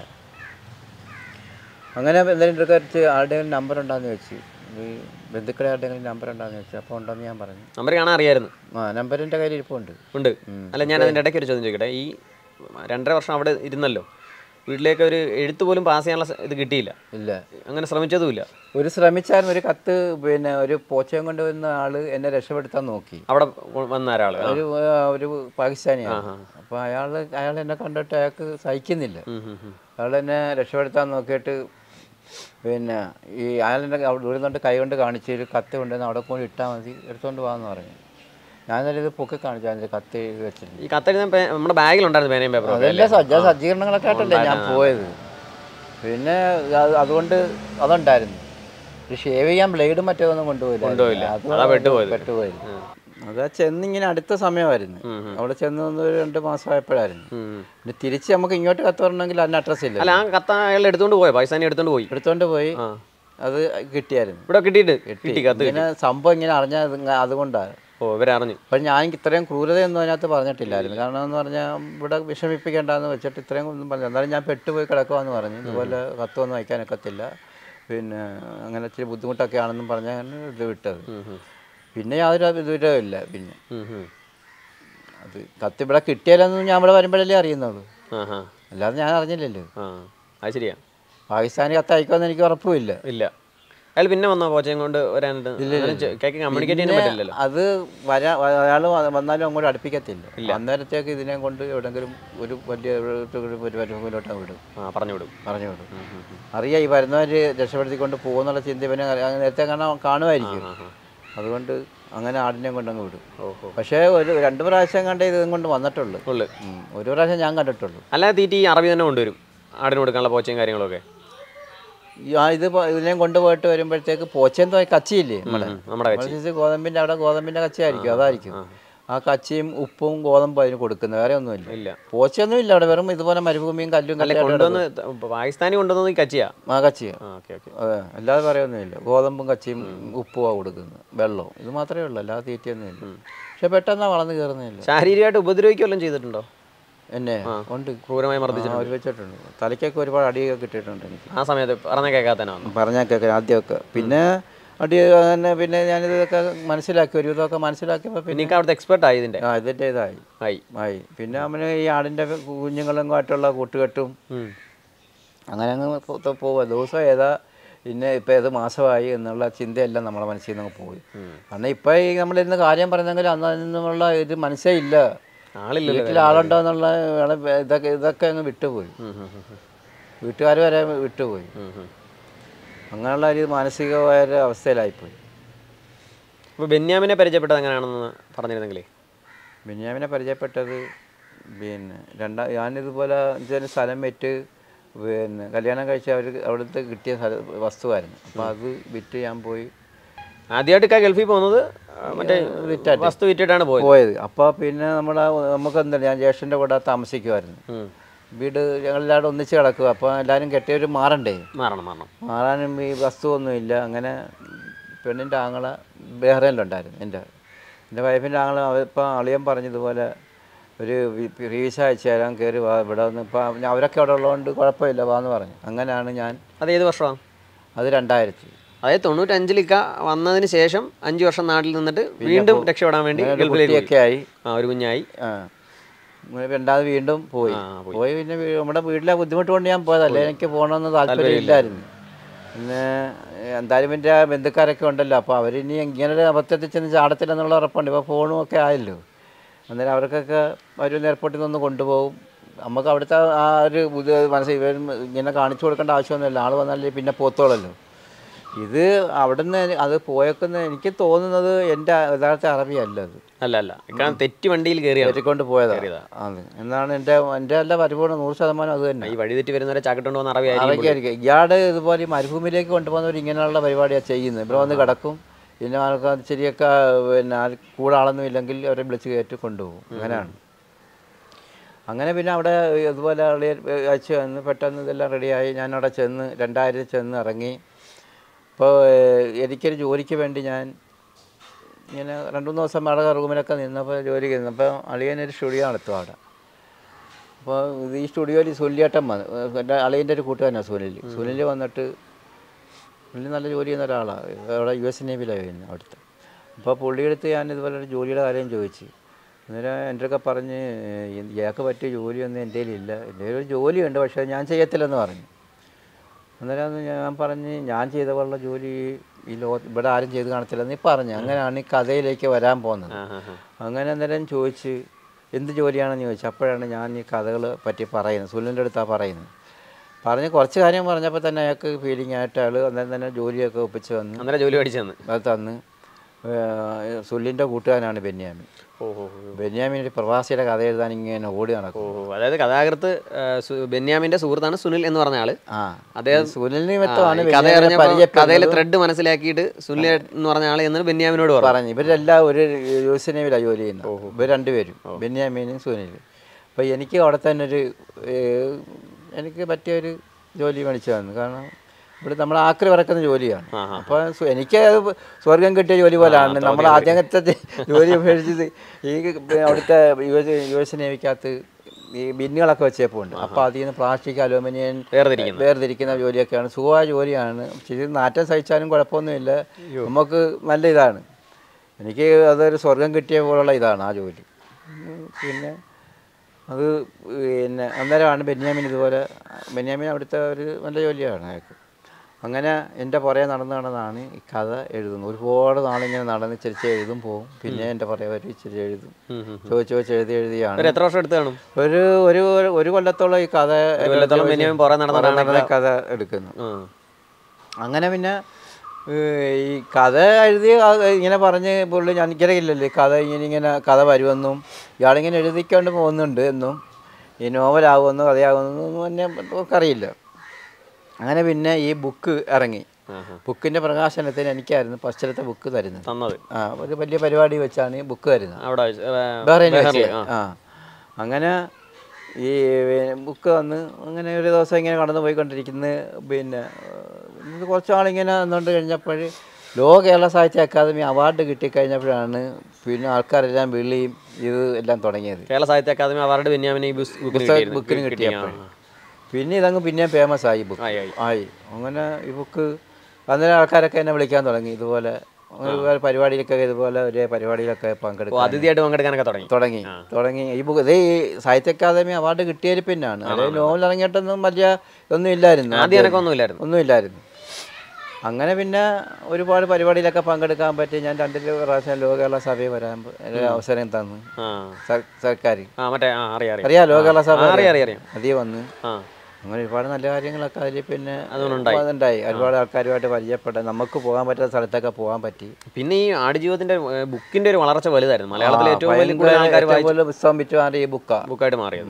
അങ്ങനെ എന്തെങ്കിലും കുറച്ച് ആരുടെയും നമ്പർ ഉണ്ടാന്ന് വെച്ച് ഈ ബന്ധുക്കളെ ആരുടെയും നമ്പർ ഉണ്ടാന്ന് വെച്ചു അപ്പോൾ ഉണ്ടെന്ന് ഞാൻ പറഞ്ഞു നമ്പർ കാണാൻ അറിയായിരുന്നു ആ നമ്പറിൻ്റെ കയ്യിൽ ഇരിപ്പുണ്ട് ഉണ്ട് അല്ല ഞാൻ അതിൻ്റെ ഇടയ്ക്ക് ഒരു ചോദ്യം ചോദിക്കട്ടെ ഈ രണ്ടര വർഷം അവിടെ ഇരുന്നല്ലോ വീട്ടിലേക്ക് ഒരു എഴുത്ത് പോലും പാസ് ചെയ്യാനുള്ള സ- ഇത് കിട്ടിയില്ല ഇല്ല അങ്ങനെ ശ്രമിച്ചതുമില്ല ഒരു ശ്രമിച്ചാലും ഒരു കത്ത് പിന്നെ ഒരു പോച്ചയും കൊണ്ട് വന്ന ആള് എന്നെ രക്ഷപ്പെടുത്താൻ നോക്കി അവിടെ കൊ- വന്ന ഒരാള് ആ. ഒരു ആ, ഒരു പാകിസ്ഥാനിയാണ് അപ്പോൾ അയാൾ അയാൾ എന്നെ കണ്ടിട്ട് അയാൾക്ക് സഹിക്കുന്നില്ല ഉം, ഉം, ഉം. അയാൾ എന്നെ രക്ഷപ്പെടുത്താൻ നോക്കിയിട്ട് പിന്നെ ഈ അയാൾ എന്നെ ദൂരം കൊണ്ട് കൈ കൊണ്ട് കാണിച്ച് ഒരു കത്ത് കൊണ്ടുവന്ന് അവിടെ പോയി ഇട്ടാൽ മതി എടുത്തുകൊണ്ട് പോകാമെന്ന് പറഞ്ഞു ഞാൻ എന്നാലും ഇത് പൊക്കി കാണിച്ചു അതിൻ്റെ കത്ത് എഴുതി വെച്ചിട്ടുണ്ട് ഈ കത്തെഴുതാൻ പേ- നമ്മുടെ ബാഗിലുണ്ടായിരുന്നു പേനയും പേപ്പറും ഒക്കെ അതെല്ലാം സജ്ജ സജ്ജീകരണങ്ങളൊക്കെ ആയിട്ടല്ലേ ഞാൻ പോയത് പിന്നെ അത് അതുകൊണ്ട് അതുണ്ടായിരുന്നു ഒരു ഷേവ് ചെയ്യാൻ ബ്ലേഡും മറ്റേതൊന്നും കൊണ്ടുപോയില്ല കൊണ്ടുപോയില്ല. അത് അതാ പെട്ടുപോയത്. പെട്ടുപോയത് അതാ ചെന്നിങ്ങനെ അടുത്ത സമയമായിരുന്നു ഉം, ഉം. അവിടെ ചെന്ന് ഒന്ന് ഒരു രണ്ട് മാസമായപ്പോഴായിരുന്നു ഉം. പിന്നെ തിരിച്ച് നമുക്ക് ഇങ്ങോട്ട് കത്ത് വരണമെങ്കിൽ അതിന് അഡ്രസ്സ് ഇല്ല അല്ല ആ കത്ത അയാൾ എടുത്തോണ്ട് പോയോ പാകിസ്ഥാനി എടുത്തോണ്ട് പോയി എടുത്തോണ്ട് പോയി ആ അത് കിട്ടിയായിരുന്നു ഇവിടെ കിട്ടിയിട്ട് കിട്ടി കത്ത് കിട്ടി ഇങ്ങനെ സംഭവം ഇങ്ങനെ അറിഞ്ഞത് ഇങ്ങ- അതുകൊണ്ടാണ് ഓ ഇവരറിഞ്ഞു അപ്പം ഞാൻ ഇത്രയും ക്രൂരതയൊന്നും അതിനകത്ത് പറഞ്ഞിട്ടില്ലായിരുന്നു കാരണം എന്ന് പറഞ്ഞാൽ ഇവിടെ വിഷമിപ്പിക്കേണ്ടെന്ന് വെച്ചിട്ട് ഇത്രയും ഒന്നും പറഞ്ഞു എന്നാലും ഞാൻ പെട്ടുപോയി കിടക്കുവാന്ന് പറഞ്ഞു ഇതുപോലെ കത്തൊന്നും വയ്ക്കാനൊക്കത്തില്ല പിന്നെ അങ്ങനെ ഇച്ചിരി ബുദ്ധിമുട്ടൊക്കെ ആണെന്നും പറഞ്ഞാണ് ഇത് വിട്ടത് പിന്നെ യാതൊരു വിവരവും ഇല്ല പിന്നെ അത് കത്ത് ഇവിടെ കിട്ടിയാലൊന്നും ഞാൻ ഇവിടെ വരുമ്പോഴല്ലേ അറിയുന്നുള്ളൂ ആ ഹാ അല്ലാതെ ഞാൻ അറിഞ്ഞില്ലല്ലോ ആ അത് ശരിയാ പാകിസ്ഥാനി കത്ത് അയക്കുമെന്ന് എനിക്ക് ഉറപ്പുമില്ല ഇല്ല അയാൾ പിന്നെ വന്നോ കോച്ചയും കൊണ്ട് വരാനായിട്ട് കേക്ക് കമ്മ്യൂണിക്കേറ്റ് ചെയ്യാൻ പറ്റില്ലല്ലോ അത് വരാ അയാൾ വന്നാലും അങ്ങോട്ട് അടുപ്പിക്കത്തില്ല അന്നേരത്തേക്ക് ഇതിനെ കൊണ്ട് എവിടെങ്കിലും ഒരു വലിയ ഒരു- ഒരു പരിപാടിയിലോട്ട് വിടും ആ പറഞ്ഞു വിടും പറഞ്ഞു വിടും അറിയാം ഈ വരുന്നവർ രക്ഷപ്പെടുത്തിക്കൊണ്ട് പോകുന്നുള്ള ചിന്ത ഇവനെ അറിയാം. നേരത്തെ കാണാൻ കാണുമായിരിക്കും അതുകൊണ്ട് അങ്ങനെ ആടിനെ കൊണ്ട് അങ്ങ് വിടും ഓഹോ പക്ഷേ ഒരു രണ്ട് പ്രാവശ്യം കണ്ടേ ഇതും കൊണ്ട് വന്നിട്ടുള്ളൂ ഉള്ളു ഉം. ഒരു പ്രാവശ്യം ഞാൻ കണ്ടിട്ടുള്ളൂ അല്ലാതെ തീറ്റി ഈ അറബി തന്നെ കൊണ്ടുവരും ആടിന് കൊടുക്കാനുള്ള പോച്ചയും കാര്യങ്ങളൊക്കെ ഈ ആ ഇത് പോ- ഇതിനെയും കൊണ്ടുപോയിട്ട് വരുമ്പോഴത്തേക്ക് പോച്ചയും തോയി കച്ചിയില്ലേ നമ്മുടെ ഉം, നമ്മുടെ കച്ചി നമ്മുടെ ഗോതമ്പിന്റെ അവിടെ ഗോതമ്പിന്റെ കച്ചിയായിരിക്കും അതായിരിക്കും ആ കച്ചിയും ഉപ്പും ഗോതമ്പും അതിന് കൊടുക്കുന്നത് വേറെ ഒന്നുമില്ല ഇല്ല പോച്ചയൊന്നും ഇല്ല അവിടെ വെറും ഇതുപോലെ മരുഭൂമിയും കല്ലും അല്ലെ കല്ലും കൊണ്ടുവന്ന് ത- പാകിസ്ഥാനി കൊണ്ടുവന്നത് ഈ കച്ചിയാ ആ കച്ചിയ ആ ഓക്കെ ഓക്കെ അതെ അല്ലാതെ പറയൊന്നുമില്ല ഗോതമ്പും കച്ചിയും ഉപ്പുമാണ് കൊടുക്കുന്നത് വെള്ളവും ഇത് മാത്രമേ ഉള്ളൂ അല്ലാതെ തീറ്റയൊന്നുമില്ല പക്ഷെ പെട്ടെന്നാണ് വളർന്ന് കയറുന്നില്ല ശാരീരികമായിട്ട് ഉപദ്രവിക്കുകയെല്ലാം ചെയ്തിട്ടുണ്ടോ എന്നെ ഉണ്ട് ക്രൂരമായി മർദ്ദിച്ചു അവർ വെച്ചിട്ടുണ്ട് തലയ്ക്കൊക്കെ ഒരുപാട് അടിയൊക്കെ കിട്ടിയിട്ടുണ്ട് എനിക്ക് ആ സമയത്ത് പറഞ്ഞ കേൾക്കാത്തനാ വന്നു പറഞ്ഞാൽ കേൾക്കാം ആദ്യമൊക്കെ പിന്നെ അടി തന്നെ പിന്നെ ഞാനിതൊക്കെ മനസ്സിലാക്കി ഒരു ഇതൊക്കെ മനസ്സിലാക്കിയപ്പോൾ പിന്നെ എനിക്ക് അവിടുത്തെ എക്സ്പെർട്ട് ആയി ഇതിന്റെ ആ ഇതിൻ്റെ ഇതായി ആയി ആയി പിന്നെ അവന് ഈ ആടിൻ്റെ കുഞ്ഞുങ്ങളും ആയിട്ടുള്ള കൂട്ടുകെട്ടും ഉം. അങ്ങനെ അങ്ങ് പോവുക ദിവസം ഏതാ പിന്നെ ഇപ്പം ഏത് മാസമായി എന്നുള്ള ചിന്തയെല്ലാം നമ്മളെ മനസ്സിൽ നിന്ന് അങ്ങ് പോയി കാരണം ഇപ്പം ഈ നമ്മളിരുന്ന് കാര്യം പറഞ്ഞെങ്കിൽ അന്ന് അതിൽ നിന്നുള്ള ഇത് മനസ്സേ ഇല്ല ആളില്ലല്ലോ വീട്ടിൽ ആളുണ്ടോ എന്നുള്ള വേണം- ഇതൊക്കെ ഇതൊക്കെ അങ്ങ് വിട്ടുപോയി ഉം, ഉം, ഉം, ഉം. വീട്ടുകാർ വരെ വിട്ടുപോയി ഉം, ഉം. അങ്ങനെയുള്ള ഒരു മാനസികമായ ഒരു അവസ്ഥയിലായിപ്പോയി ഇപ്പൊ ബെന്യാമിനെ പരിചയപ്പെട്ടത് എങ്ങനെയാണെന്ന് പറഞ്ഞിരുന്നെങ്കിലേ ബെന്യാമിനെ പരിചയപ്പെട്ടത് പിന്നെ രണ്ടാ ഞാനിതുപോലെ എന്നുവെച്ചാൽ സ്ഥലം വിറ്റ് പിന്നെ കല്യാണം കഴിച്ച അവർ അവിടുത്തെ കിട്ടിയ സ്ഥല വസ്തുവായിരുന്നു അപ്പോൾ അത് വിറ്റ് ഞാൻ പോയി ആദ്യമായിട്ട് ഗൾഫിൽ പോകുന്നത് ആ, മറ്റേ വിറ്റായിട്ട്. വസ്തു വിറ്റിട്ടാണ് പോയത് പോയത് അപ്പോൾ പിന്നെ നമ്മുടെ നമുക്ക് എന്താ ഞാൻ ജ്യേഷ്ഠൻ്റെ കൂടെ താമസിക്കുമായിരുന്നു ഉം. വീട് ഞങ്ങളെല്ലാവരും ഒന്നിച്ച് കിടക്കുക അപ്പോൾ എല്ലാവരും കെട്ടിയവർ മാറണ്ടേ മാറണം മാറണം മാറാനും ഈ വസ്തുവൊന്നുമില്ല അങ്ങനെ പെണ്ണിൻ്റെ ആങ്ങള ബഹ്റൈനിലുണ്ടായിരുന്നു എൻ്റെ എൻ്റെ വൈഫിൻ്റെ ആങ്ങള ഇപ്പം അളിയൻ പറഞ്ഞതുപോലെ ഒരു വീസ അയച്ചു തരാൻ കയറി വാ ഇവിടെ വന്ന് ഇപ്പം അവരൊക്കെ അവിടെ ഉള്ളതുകൊണ്ട് കുഴപ്പമില്ല വാന്ന് പറഞ്ഞു അങ്ങനെയാണ് ഞാൻ അത് ഏത് വർഷമാണ് അത് രണ്ടായിരത്തി അതായത് തൊണ്ണൂറ്റഞ്ചിലിക്ക വന്നതിന് ശേഷം അഞ്ച് വർഷം നാട്ടിൽ നിന്നിട്ട് വീണ്ടും രക്ഷപ്പെടാൻ വേണ്ടി ഗൾഫിലേക്ക് പോയി. കുട്ടിയൊക്കെ ആയി ആ ഒരു കുഞ്ഞായി ആ ഇങ്ങനെ രണ്ടാമത് വീണ്ടും പോയി ആ, പോയി പിന്നെ വീ- നമ്മുടെ വീട്ടിലെ ബുദ്ധിമുട്ട് കൊണ്ട് ഞാൻ പോയതല്ലേ എനിക്ക് പോകണമെന്ന് താല്പര്യമില്ലായിരുന്നു പിന്നെ എന്തായാലും എൻ്റെ ബന്ധുക്കാരൊക്കെ ഉണ്ടല്ലോ അപ്പോൾ അവരിനി ഇങ്ങനെ ഒരു അബദ്ധത്തിൽ ചെന്ന് ചാടത്തില്ലെന്നുള്ള ഉറപ്പുണ്ട് ഇപ്പോൾ ഫോണും ഒക്കെ ആയല്ലോ അന്നേരം അവർക്കൊക്കെ അവർ എയർപോർട്ടിൽ നിന്ന് കൊണ്ടുപോകും നമുക്ക് അവിടുത്തെ ആ ഒരു ബുദ്ധി മനസ്സിൽ ഇവർ ഇങ്ങനെ കാണിച്ചു കൊടുക്കേണ്ട ആവശ്യമൊന്നുമില്ല ആൾ വന്നാലേ പിന്നെ പോത്തോളല്ലോ ഇത് അവിടുന്ന് അത് പോയേക്കുന്ന എനിക്ക് തോന്നുന്നത് എൻ്റെ യഥാർത്ഥ അറബിയല്ല അത് അല്ല അല്ല കാരണം തെറ്റി വണ്ടിയിൽ കയറിയാണ് കയറ്റിക്കൊണ്ട് പോയതാണ് കയറിയതാ. അതെ എന്നാണ് എൻ്റെ എൻ്റെ എല്ലാ പരിപൂർണ്ണ നൂറ് ശതമാനം അത് തന്നെ ഈ വഴി തെറ്റി വരുന്നവരെ ചാക്കിട്ടുകൊണ്ട് വന്ന അറബി ആയിരിക്കും അറിയിക്കായിരിക്കും ഇയാള് ഇതുപോലെ ഈ മരുഭൂമിയിലേക്ക് കൊണ്ടുപോകുന്നവർ ഇങ്ങനെയുള്ള പരിപാടിയാണ് ചെയ്യുന്നത് ഇവിടെ വന്ന് കിടക്കും പിന്നെ ആൾക്കാർ ശരിയൊക്കെ പിന്നെ ആൾ കൂടെ ആളൊന്നും ഇല്ലെങ്കിൽ അവരെ വിളിച്ച് കയറ്റി കൊണ്ടുപോകും അങ്ങനെയാണ് അങ്ങനെ പിന്നെ അവിടെ ഇതുപോലെ ആളെ അയച്ചു വന്ന് പെട്ടെന്ന് ഇതെല്ലാം റെഡിയായി ഞാൻ അവിടെ ചെന്ന് രണ്ടായിരത്തിൽ ചെന്ന് ഇറങ്ങി അപ്പോൾ എനിക്കൊരു ജോലിക്ക് വേണ്ടി ഞാൻ ഇങ്ങനെ രണ്ട് മൂന്ന് ദിവസം വാടക റൂമിലൊക്കെ നിന്നപ്പോൾ ജോലി നിന്നപ്പോൾ അളിയനൊരു സ്റ്റുഡിയോ നടത്തും അവിടെ അപ്പോൾ ഇത് ഈ സ്റ്റുഡിയോയിൽ സുല്യേട്ടൻ വന്നു എൻ്റെ അളിയൻ്റെ ഒരു കൂട്ടുകാരനാണ് സുനിൽ സുനിൽ വന്നിട്ട് പുള്ളി നല്ല ജോലി ചെയ്യുന്ന ഒരാളാണ് അവിടെ യു എസ് നേവിയിലാണ് ചെയ്യുന്നത് അവിടുത്തെ അപ്പോൾ പുള്ളിയെടുത്ത് ഞാൻ ഇതുപോലെ ഒരു ജോലിയുടെ കാര്യം ചോദിച്ചു അന്നേരം എൻ്റെ ഒക്കെ പറഞ്ഞ് "ഏഹ്, ഇയാൾക്ക് പറ്റിയ ജോലിയൊന്നും എൻ്റെ ഇല്ല എൻ്റെ ഒരു ജോലിയുണ്ട് പക്ഷേ ഞാൻ ചെയ്യത്തില്ലെന്ന് പറഞ്ഞു അന്നേരം ഞാൻ പറഞ്ഞ് ഞാൻ ചെയ്ത പോലുള്ള ജോലി ഈ ലോ ഇവിടെ ആരും ചെയ്ത് കാണത്തില്ലെന്ന് നീ പറഞ്ഞു അങ്ങനെയാണ് ഈ കഥയിലേക്ക് വരാൻ പോകുന്നത് ആ, ആ, ആ. അങ്ങനെ അന്നേരം ചോദിച്ച് എന്ത് ജോലിയാണെന്ന് ചോദിച്ചു അപ്പോഴാണ് ഞാൻ ഈ കഥകൾ പറ്റി പറയുന്നത് സുനിലിൻ്റെ അടുത്താണ് പറയുന്നത് പറഞ്ഞ് കുറച്ച് കാര്യം പറഞ്ഞപ്പോൾ തന്നെ അയാൾക്ക് ഫീലിംഗ് ആയിട്ട് അയാൾ അന്നേരം തന്നെ ജോലിയൊക്കെ ഒപ്പിച്ച് വന്ന് അന്നേരം ജോലി പഠിച്ചു തന്ന് അത് തന്ന് ഏഹ്, സുല്ലിൻ്റെ കൂട്ടുകാരനാണ് ബെന്യാമിൻ ഓ ഓ ബെന്യാമിൻ ഒരു പ്രവാസിയുടെ കഥ എഴുതാൻ ഇങ്ങനെ ഓടി ഓ നടക്കും ഓ. അതായത് കഥാകൃത്ത് ആ, സു- ബെന്യാമിന്റെ സുഹൃത്താണ് സുനിൽ എന്ന് പറഞ്ഞ ആള് ആ അദ്ദേഹം സുനിലിന് ആ, നിമിത്തമാണ് ഈ കഥ ബെന്യാമിനെ അറിഞ്ഞപ്പോൾ പരിചയപ്പെടുന്നത്. കഥയിലെ ത്രെഡ് മനസ്സിലാക്കിയിട്ട് സുനിൽ എന്ന് പറഞ്ഞ ആള് എന്ന് ബെന്യാമിനോട് പറഞ്ഞു പറഞ്ഞു ഇവരെല്ലാം ഒരു യൂസ് നേവിലാണ് ജോലി ചെയ്യുന്നത് ഇവർ രണ്ടുപേരും ബെന്യാമീനും സുനിലും അപ്പോൾ എനിക്ക് അവിടെ തന്നെ ഒരു ഏഹ്, എനിക്ക് പറ്റിയൊരു ജോലി മേടിച്ചു തന്നു കാരണം ഇവിടെ നമ്മൾ ആക്രി പറക്കുന്ന ജോലിയാണ് അപ്പോൾ സു- എനിക്ക് അത് സ്വർഗം കിട്ടിയ ജോലി പോലെയാണ് നമ്മൾ ആദ്യത്തെ ജോലി ഉപേക്ഷിച്ചത് ഈ അവിടുത്തെ യു എസ് യു എസ് നേവിക്കകത്ത് ഈ ബിന്നുകളൊക്കെ വെച്ചേപ്പുണ്ട് അപ്പോൾ അതിൽ നിന്ന് പ്ലാസ്റ്റിക് അലൂമിനിയം വേർതിരിക്കുന്നത്. വേർതിരിക്കുന്ന ജോലിയൊക്കെയാണ് സുഖമായ ജോലിയാണ് പക്ഷേ ഇത് നാറ്റം സഹിച്ചാലും കുഴപ്പമൊന്നുമില്ല നമുക്ക് നല്ല ഇതാണ് എനിക്ക് അതൊരു സ്വർഗം കിട്ടിയ പോലുള്ള ഇതാണ് ആ ജോലി ഉം, പിന്നെ അത് പിന്നെ അന്നേരമാണ് ബെന്യാമിൻ ഇതുപോലെ ബെന്യാമിൻ അവിടുത്തെ ഒരു നല്ല ജോലിയാണ് അയാൾക്ക് അങ്ങനെ എൻ്റെ പുറകെ നടന്ന് നടന്നാണ് ഈ കഥ എഴുതുന്നത് ഒരുപാട് നാളിങ്ങനെ നടന്ന് ഇച്ചിരിച്ച് എഴുതും പോവും പിന്നെ എൻ്റെ പുറകെ വരും ഇച്ചിരി എഴുതും ചോദിച്ച് ചോദിച്ച് എഴുതി എഴുതിയാണ് ഒരു എത്ര വർഷം എടുത്ത് കാണും ഒരു ഒരു ഒരു കൊല്ലത്തോളം ഈ കഥ കൊല്ലത്തോളം ബെന്യാമിൻ പുറകെ നടന്നിട്ടാണ് നടന്ന കഥ എടുക്കുന്നു ആ. അങ്ങനെ പിന്നെ ഏഹ്, ഈ കഥ എഴുതി അത് ഇങ്ങനെ പറഞ്ഞ് പുള്ളി ഞാൻ എനിക്കറിയില്ലല്ലോ ഈ കഥ ഇങ്ങനെ ഇങ്ങനെ കഥ വരുമെന്നും ഇയാളിങ്ങനെ എഴുതിക്കൊണ്ട് പോകുന്നുണ്ട് എന്നും ഈ നോവലാകുമെന്നോ കഥയാകുമെന്നൊന്നും എന്നെ നമുക്കറിയില്ല അങ്ങനെ പിന്നെ ഈ ബുക്ക് ഇറങ്ങി ആഹാ. ബുക്കിൻ്റെ പ്രകാശനത്തിന് എനിക്കായിരുന്നു ഫസ്റ്റിലത്തെ ബുക്ക് തരുന്നത് തന്നത് ആ ഒരു വലിയ പരിപാടി വെച്ചാണ് ഈ ബുക്ക് തരുന്നത് അവിടെ വെച്ച്, ഏ, ബഹ്റൈനിൽ ബഹ്റിനിൽ, വെച്ച്. ആ. ആ അങ്ങനെ ഈ ബുക്ക് വന്ന് അങ്ങനെ ഒരു ദിവസം ഇങ്ങനെ കടന്നു പോയിക്കൊണ്ടിരിക്കുന്ന പിന്നെ ഇത് കുറച്ച് നാളിങ്ങനെ നിന്നുകൊണ്ട് കഴിഞ്ഞപ്പോൾ ലോക കേരള സാഹിത്യ അക്കാദമി അവാർഡ് കിട്ടിക്കഴിഞ്ഞപ്പോഴാണ് പിന്നെ ആൾക്കാരെല്ലാം വിളിയും ഇത് എല്ലാം തുടങ്ങിയത് കേരള സാഹിത്യ അക്കാദമി അവാർഡ് ബെന്യാമിന് ഈ ബുസ് ബുക്കിന് പുസ്തക കിട്ടിയിരുന്നു. ബുക്കിന് കിട്ടി, കിട്ടിയപ്പോൾ ആ. പിന്നെ ഇതങ്ങ് പിന്നെയും ഫേമസ് ആയി ബുക്ക് ആയി, ആയി. ആയി അങ്ങനെ ഈ ബുക്ക് അന്നേരം ആൾക്കാരൊക്കെ എന്നെ വിളിക്കാൻ തുടങ്ങി ഇതുപോലെ ഒരുപാട് പരിപാടിയിലൊക്കെ ഇതുപോലെ ഒരേ പരിപാടിയിലൊക്കെ ഓ പങ്കെടുക്കും അതിഥിയായിട്ട് പങ്കെടുക്കാനൊക്കെ തുടങ്ങി തുടങ്ങി തുടങ്ങി ഈ ബുക്ക് ഇത് ഈ സാഹിത്യ അക്കാദമി അവാർഡ് കിട്ടിയതിൽ പിന്നാണ് അതായത് നോവൽ ഇറങ്ങിയിട്ടൊന്നും വലിയ ഒന്നും ഇല്ലായിരുന്നു ആദ്യം എനക്ക് ഒന്നുമില്ലായിരുന്നു ഒന്നുമില്ലായിരുന്നു അങ്ങനെ പിന്നെ ഒരുപാട് പരിപാടിയിലൊക്കെ പങ്കെടുക്കാൻ പറ്റി ഞാൻ രണ്ട് പ്രാവശ്യം ലോക കേരള സഭയിൽ വരാൻ പ- ഒരു അവസരം തന്നു ആ സർ- സർക്കാർ ആ മറ്റേ ആ അറിയാം അറിയാം അറിയാം ലോക കേരള സഭ ആ, അറിയാം അറിയാം അറിയാം അതിൽ വന്ന് ആ അങ്ങനെ ഒരുപാട് നല്ല കാര്യങ്ങളൊക്കെ അതിൽ പിന്നെ അതുകൊണ്ടുണ്ടായി. അതുണ്ടായി ഒരുപാട് ആൾക്കാരുമായിട്ട് പരിചയപ്പെട്ട നമുക്ക് പോകാൻ പറ്റുന്ന സ്ഥലത്തൊക്കെ പോകാൻ പറ്റി പിന്നെ ഈ ആടുജീവിതത്തിന്റെ ഏ, ബുക്കിന്റെ ഒരു വളർച്ച വലുതായിരുന്നു മലയാളത്തിൽ ആ, ഏറ്റവും വലിയ ഭയങ്കര കൂടുതൽ ആൾക്കാർ ഏറ്റവും കൂടുതൽ പുസ്തകം വിറ്റുമാറി ഈ ബുക്കാ ബുക്കായിട്ട് മാറിയത്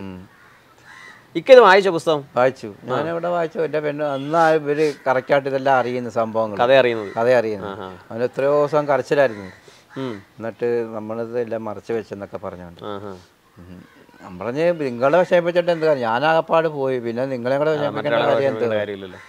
ഇക്ക ഇത് വായിച്ച പുസ്തകം വായിച്ചു ഞാനിവിടെ വായിച്ചു എൻ്റെ പെണ്ണ് അന്ന് ആ ഇവര് കറക്റ്റായിട്ട് ഇതെല്ലാം അറിയുന്ന സംഭവങ്ങൾ കഥ അറിയുന്നത് കഥ അറിയുന്നു അവന് എത്രയോ ദിവസം കരച്ചിലായിരുന്നു ഉം. എന്നിട്ട് നമ്മളിത് എല്ലാം മറച്ചു വെച്ചെന്നൊക്കെ പറഞ്ഞുകൊണ്ട് ആഹാ. ഉം. ഞാൻ പറഞ്ഞ് നിങ്ങളെ വിഷമിപ്പിച്ചിട്ട് എന്ത് കാര്യം ഞാൻ ആകപ്പാട് പോയി പിന്നെ നിങ്ങളെ കൂടെ വിഷമിപ്പിക്കേണ്ട മറ്റൊരാളെ കാര്യം എന്ത് വിഷമിക്കേണ്ട കാര്യമില്ലല്ലോ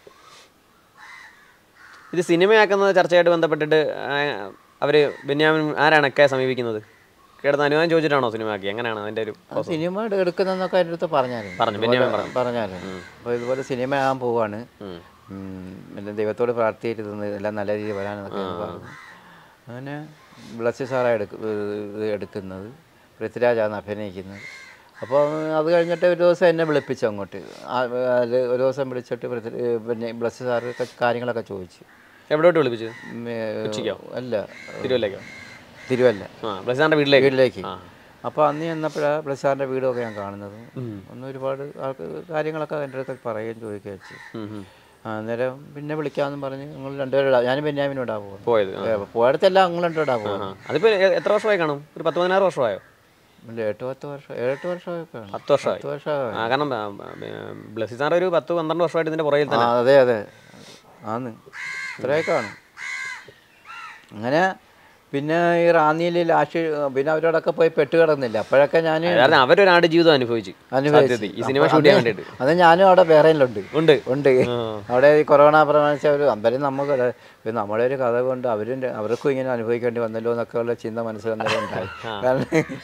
ഇത് സിനിമയാക്കുന്ന ചർച്ചയായിട്ട് ബന്ധപ്പെട്ടിട്ട് ആ, അവര് ബെന്യാമിൻ ആരാണ് ഒക്കെ സമീപിക്കുന്നത് കേടുന്ന അനുവാദം ചോദിച്ചിട്ടാണോ സിനിമയാക്കി എങ്ങനെയാണ് അതിന്റെ ഒരു ആ സിനിമ എടുക്കുന്നതെന്നൊക്കെ എൻ്റെ അടുത്ത് പറഞ്ഞായിരുന്നു പറഞ്ഞു, ഇതുപോലെ ബെന്യാമിൻ പറഞ്ഞു. പറഞ്ഞായിരുന്നു അപ്പോൾ ഇതുപോലെ സിനിമ ആകാൻ പോവാണ് ഉം. ഉം, പിന്നെ ദൈവത്തോട് പ്രാർത്ഥിച്ചിരുന്നു എല്ലാം നല്ല രീതിയിൽ വരാനെന്നൊക്കെ പറഞ്ഞു അങ്ങനെ ബ്ലസ്സി സാറാണ് എടുക്ക ഇത് എടുക്കുന്നത് പൃഥ്വിരാജാണ് അഭിനയിക്കുന്നത് അപ്പോൾ അത് കഴിഞ്ഞിട്ട് ഒരു ദിവസം എന്നെ വിളിപ്പിച്ചു അങ്ങോട്ട് ആ, അതിൽ ഒരു ദിവസം വിളിച്ചിട്ട് പൃഥ്വി പിന്നെ ബ്ലസ്സി സാറ് ഒക്കെ കാര്യങ്ങളൊക്കെ ചോദിച്ചു എവിടോട്ട് വിളിപ്പിച്ചത് ഉം, ഏ, കൊച്ചിക്കോ? അല്ല തിരുവല്ലേക്കോ തിരുവല്ല ആ ബ്ലസാറിന്റെ വീട്ടിലേക്ക് വീട്ടിലേക്ക് ആ. അപ്പോൾ അന്ന് ചെന്നപ്പോഴാണ് ബ്ലസ്സാറിൻ്റെ വീടൊക്കെ ഞാൻ കാണുന്നത് അന്ന് ഒരുപാട് ആൾക്ക് കാര്യങ്ങളൊക്കെ എൻ്റെ അടുത്ത് പറയുകയും ചോദിക്കുകയും ചെയ്തു ഉം, ഉം. ആ, അന്നേരം പിന്നെ വിളിക്കാമെന്ന് പറഞ്ഞ് ഞങ്ങൾ രണ്ടുപേരും ഞാനും ബെന്യാമിനോടാ പോകുന്നത് പോയത് ആ. ഏ, പോയടത്തെല്ലാം ഞങ്ങൾ രണ്ടുപേടാ പോകുന്നത് ആ. അതിപ്പോ എ- എത്ര വർഷമായി കാണും ഒരു പത്ത് പതിനാറ് വർഷമായോ ഇല്ല, എട്ട് പത്ത് വർഷം ഏഴെട്ട് വർഷമൊക്കെ ആണ്. പത്ത് വർഷമായി പത്ത് വർഷമായി ആ കാരണം ബ്ലസിസാർ ഒരു പത്ത് പന്ത്രണ്ട് വർഷമായിട്ട് ഇതിന്റെ പുറകിൽ ആ തന്നെ അതെ അതെ ആന്ന് ഇത്രയൊക്കെ ആണ് അങ്ങനെ പിന്നെ ഈ റാന്നിയിൽ ലാസ്റ്റ് പിന്നെ അവരോടൊക്കെ പോയി പെട്ട് കിടന്നില്ല അപ്പോഴൊക്കെ ഞാൻ കാരണം അവരൊരു ആട് ജീവിതം അനുഭവിച്ചു അനുഭവിച്ചു. സത്യത്തിൽ ഈ സിനിമ ഷൂട്ട് ചെയ്യാൻ വേണ്ടിയിട്ട് അത് ഞാനും അവിടെ ബേറയിലുണ്ട് ഉണ്ട് ഉണ്ട് അവിടെ ഈ കൊറോണ പ്രമാണിച്ച ഒരു അമ്പലം നമുക്ക് ഒരു- പിന്നെ നമ്മുടെ ഒരു കഥ കൊണ്ട് അവരും അവർക്കും ഇങ്ങനെ അനുഭവിക്കേണ്ടി വന്നല്ലോ എന്നൊക്കെ ഉള്ള ചിന്ത മനസ്സിൽ അന്നേരം ഉണ്ടായി കാരണം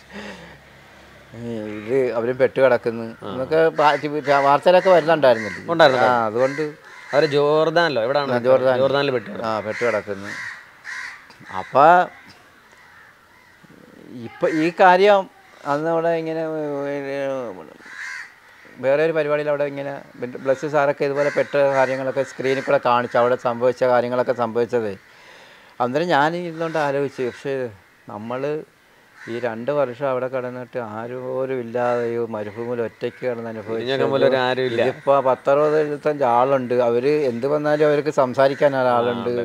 ഈ ഇത് അവരും പെട്ട് കിടക്കുന്നു എന്നൊക്കെ വാ- ടി- വാർത്തയിലൊക്കെ വരുന്നുണ്ടായിരുന്നില്ല ഉണ്ടായിരുന്നു, ആ അതുകൊണ്ട് അവര് ജോർദാനിലോ എവിടെയാണ് ജോർദാൻ. ജോർദാനിൽ പെട്ടു ആ പെട്ട് കിടക്കുന്നു അപ്പം ഇപ്പം ഈ കാര്യം അന്ന് അവിടെ ഇങ്ങനെ വേറെ ഒരു പരിപാടിയിൽ അവിടെ ഇങ്ങനെ ബ്ലസ് സാറൊക്കെ ഇതുപോലെ പെട്ട കാര്യങ്ങളൊക്കെ സ്ക്രീനിൽ കൂടെ കാണിച്ചു അവിടെ സംഭവിച്ച കാര്യങ്ങളൊക്കെ സംഭവിച്ചത് അന്നേരം ഞാൻ ഇരുന്നുകൊണ്ട് ആലോചിച്ചു പക്ഷേ നമ്മൾ ഈ രണ്ട് വർഷം അവിടെ കിടന്നിട്ട് ആരും ഇല്ലാതെ ഈ മരുഭൂമിയിൽ ഒറ്റയ്ക്ക് കിടന്ന് ഇഞ്ഞൊക്കെ പോലെ ഒരു ആരും ഇല്ല. ഇതിപ്പോൾ പത്തറുപത് എഴുപത്തഞ്ച് ആളുണ്ട് അവർ എന്ത് വന്നാലും അവർക്ക് സംസാരിക്കാൻ ഒരാളുണ്ട്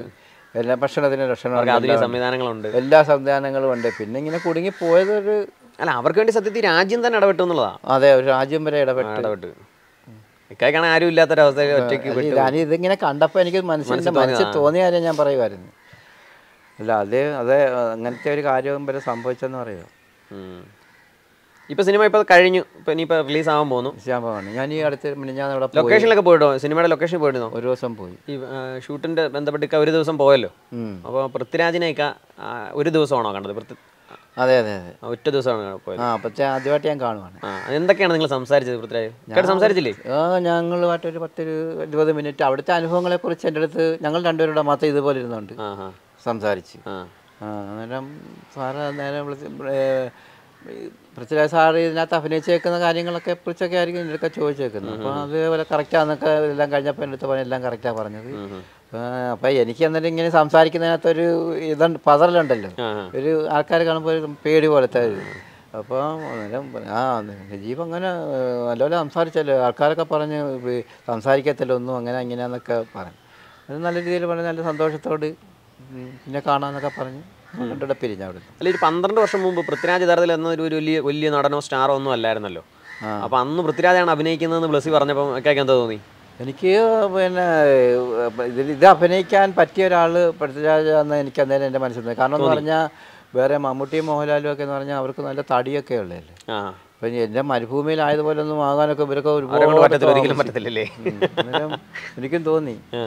എല്ലാ ഭക്ഷണത്തിന് അവർക്ക് ഭക്ഷണം ആധുനിക സംവിധാനങ്ങളുണ്ട് എല്ലാ സംവിധാനങ്ങളും ഉണ്ട് പിന്നെ ഇങ്ങനെ കുടുങ്ങി പോയത് ഒരു അല്ല അവർക്ക് വേണ്ടി സത്യത്തിൽ രാജ്യം തന്നെ ഇടപെട്ടു എന്നുള്ളതാ അതെ ഒരു രാജ്യം വരെ ഇടപെട്ട് ഇടപെട്ട് ഇക്കായി കാണാൻ ആരും ഇല്ലാത്തൊരവസ്ഥയിൽ ഒറ്റയ്ക്ക് അല്ല, ഞാൻ ഇതിങ്ങനെ കണ്ടപ്പോൾ എനിക്ക് മനസ്സിൻ്റെ മനസ്സിൽ തോന്നിയ കാര്യം ഞാൻ പറയുമായിരുന്നു അല്ല അത് അത് അങ്ങനത്തെ ഒരു കാര്യം വരെ സംഭവിച്ചെന്ന് പറയുക ഉം. ഇപ്പൊ സിനിമ ഇപ്പൊ കഴിഞ്ഞു ഇപ്പൊ ഇനിയിപ്പോ റിലീസ് ആവാൻ പോകുന്നു ശ്യാമമാണ് ഞാൻ ഈ അടുത്ത് ഞാൻ അവിടെ പോയി ലൊക്കേഷനിലൊക്കെ പോയിട്ടോ സിനിമയുടെ ലൊക്കേഷനിൽ പോയിരുന്നോ ഒരു ദിവസം പോയി ഈ ആ, ഷൂട്ടിന്റെ ബന്ധപ്പെട്ട് ഇക്ക ഒരു ദിവസം പോയല്ലോ ഉം. അപ്പോൾ പൃഥ്വിരാജിനെ ഇക്ക ആ, ഒരു ദിവസമാണോ കണ്ടത് പൃഥ്വി അതെ അതെ അതെ ആ, ഒറ്റ ദിവസമാണ് പോയത് ആ അപ്പത്തെ ആദ്യമായിട്ട് ഞാൻ കാണുവാണ് ആ എന്തൊക്കെയാണ് നിങ്ങൾ സംസാരിച്ചത് പൃഥ്വിരാജ് ഇക്കായിട്ട് സംസാരിച്ചില്ലേ ആ ഞങ്ങളുമായിട്ട് ഒരു പത്തൊരു ഇരുപത് മിനിറ്റ് അവിടുത്തെ അനുഭവങ്ങളെക്കുറിച്ച് എൻ്റെ അടുത്ത് ഞങ്ങൾ രണ്ടുപേരുടെ മാത്രം ഇതുപോലെ ഇരുന്നുണ്ട് ആ ആ സംസാരിച്ച് ആ ആ അന്നേരം സാറ് നേരം വിളിച്ച് ഏ, ഈ പൃഥ്വിരാജ് സാറ് ഇതിനകത്ത് അഭിനയിച്ചേക്കുന്ന കാര്യങ്ങളൊക്കെ കുറിച്ചൊക്കെ ആയിരിക്കും എൻ്റെ അടുക്ക ചോദിച്ചേക്കുന്നത് അപ്പോൾ അതേപോലെ കറക്റ്റാന്നൊക്കെ എല്ലാം കഴിഞ്ഞപ്പോൾ എൻ്റെ അടുത്ത് പറഞ്ഞ എല്ലാം കറക്റ്റാണ് പറഞ്ഞത് അപ്പോൾ എനിക്ക് എന്നിട്ട് ഇങ്ങനെ സംസാരിക്കുന്നതിനകത്തൊരു ഇതുണ്ട് പതറലുണ്ടല്ലോ ആ, ആ. ഒരു ആൾക്കാർ കാണുമ്പോൾ ഒരു പേടി പോലത്തെ ഒരു അപ്പോൾ അന്നേരം പറഞ്ഞു, ആ നജീബ് അങ്ങനെ ഏഹ്, നല്ലപോലെ സംസാരിച്ചല്ലോ ആൾക്കാരൊക്കെ പറഞ്ഞ് വി- സംസാരിക്കത്തില്ല ഒന്നും അങ്ങനെ ഇങ്ങനെയാന്നൊക്കെ പറഞ്ഞു അത് നല്ല രീതിയിൽ പറഞ്ഞ് നല്ല സന്തോഷത്തോട് ഉം, പിന്നെ കാണാമെന്നൊക്കെ പറഞ്ഞ് രണ്ടുകൂടെ പിരിഞ്ഞു അവിടെ അല്ല ഒരു പന്ത്രണ്ട് വർഷം മുമ്പ് പൃഥ്വിരാജ് യഥാർത്ഥത്തിൽ എന്ന ഒരു ഒരു വലിയ വലിയ നടനോ സ്റ്റാറോ ഒന്നും അല്ലായിരുന്നല്ലോ ആ. അപ്പൊ അന്ന് പൃഥ്വിരാജാണ് അഭിനയിക്കുന്നതെന്ന് ബ്ലസ്സി പറഞ്ഞപ്പോൾ ഇക്കാക്ക് എന്താ തോന്നി എനിക്ക് പിന്നെ ഏഹ്, ഇതിൽ ഇത് അഭിനയിക്കാൻ പറ്റിയ ഒരാൾ പൃഥ്വിരാജ് എന്ന് എനിക്ക് അന്നേരം എൻ്റെ മനസ്സിൽ തോന്നി കാരണം എന്ന് പറഞ്ഞാൽ വേറെ മമ്മൂട്ടിയും മോഹൻലാലും ഒക്കെ എന്ന് പറഞ്ഞാൽ അവർക്ക് നല്ല തടിയൊക്കെ ഉള്ളതല്ലേ ആ അപ്പം എൻ്റെ മരുഭൂമിയിലായതുപോലെ ഒന്നും ആകാനൊക്കെ ഇവരൊക്കെ അവരെ കൊണ്ട് ഒരുപാട് പറ്റത്തില്ല ഒരിക്കലും താമസിച്ചു. പറ്റത്തില്ലല്ലേ ഉം. അന്നേരം എനിക്കും തോന്നി ആ.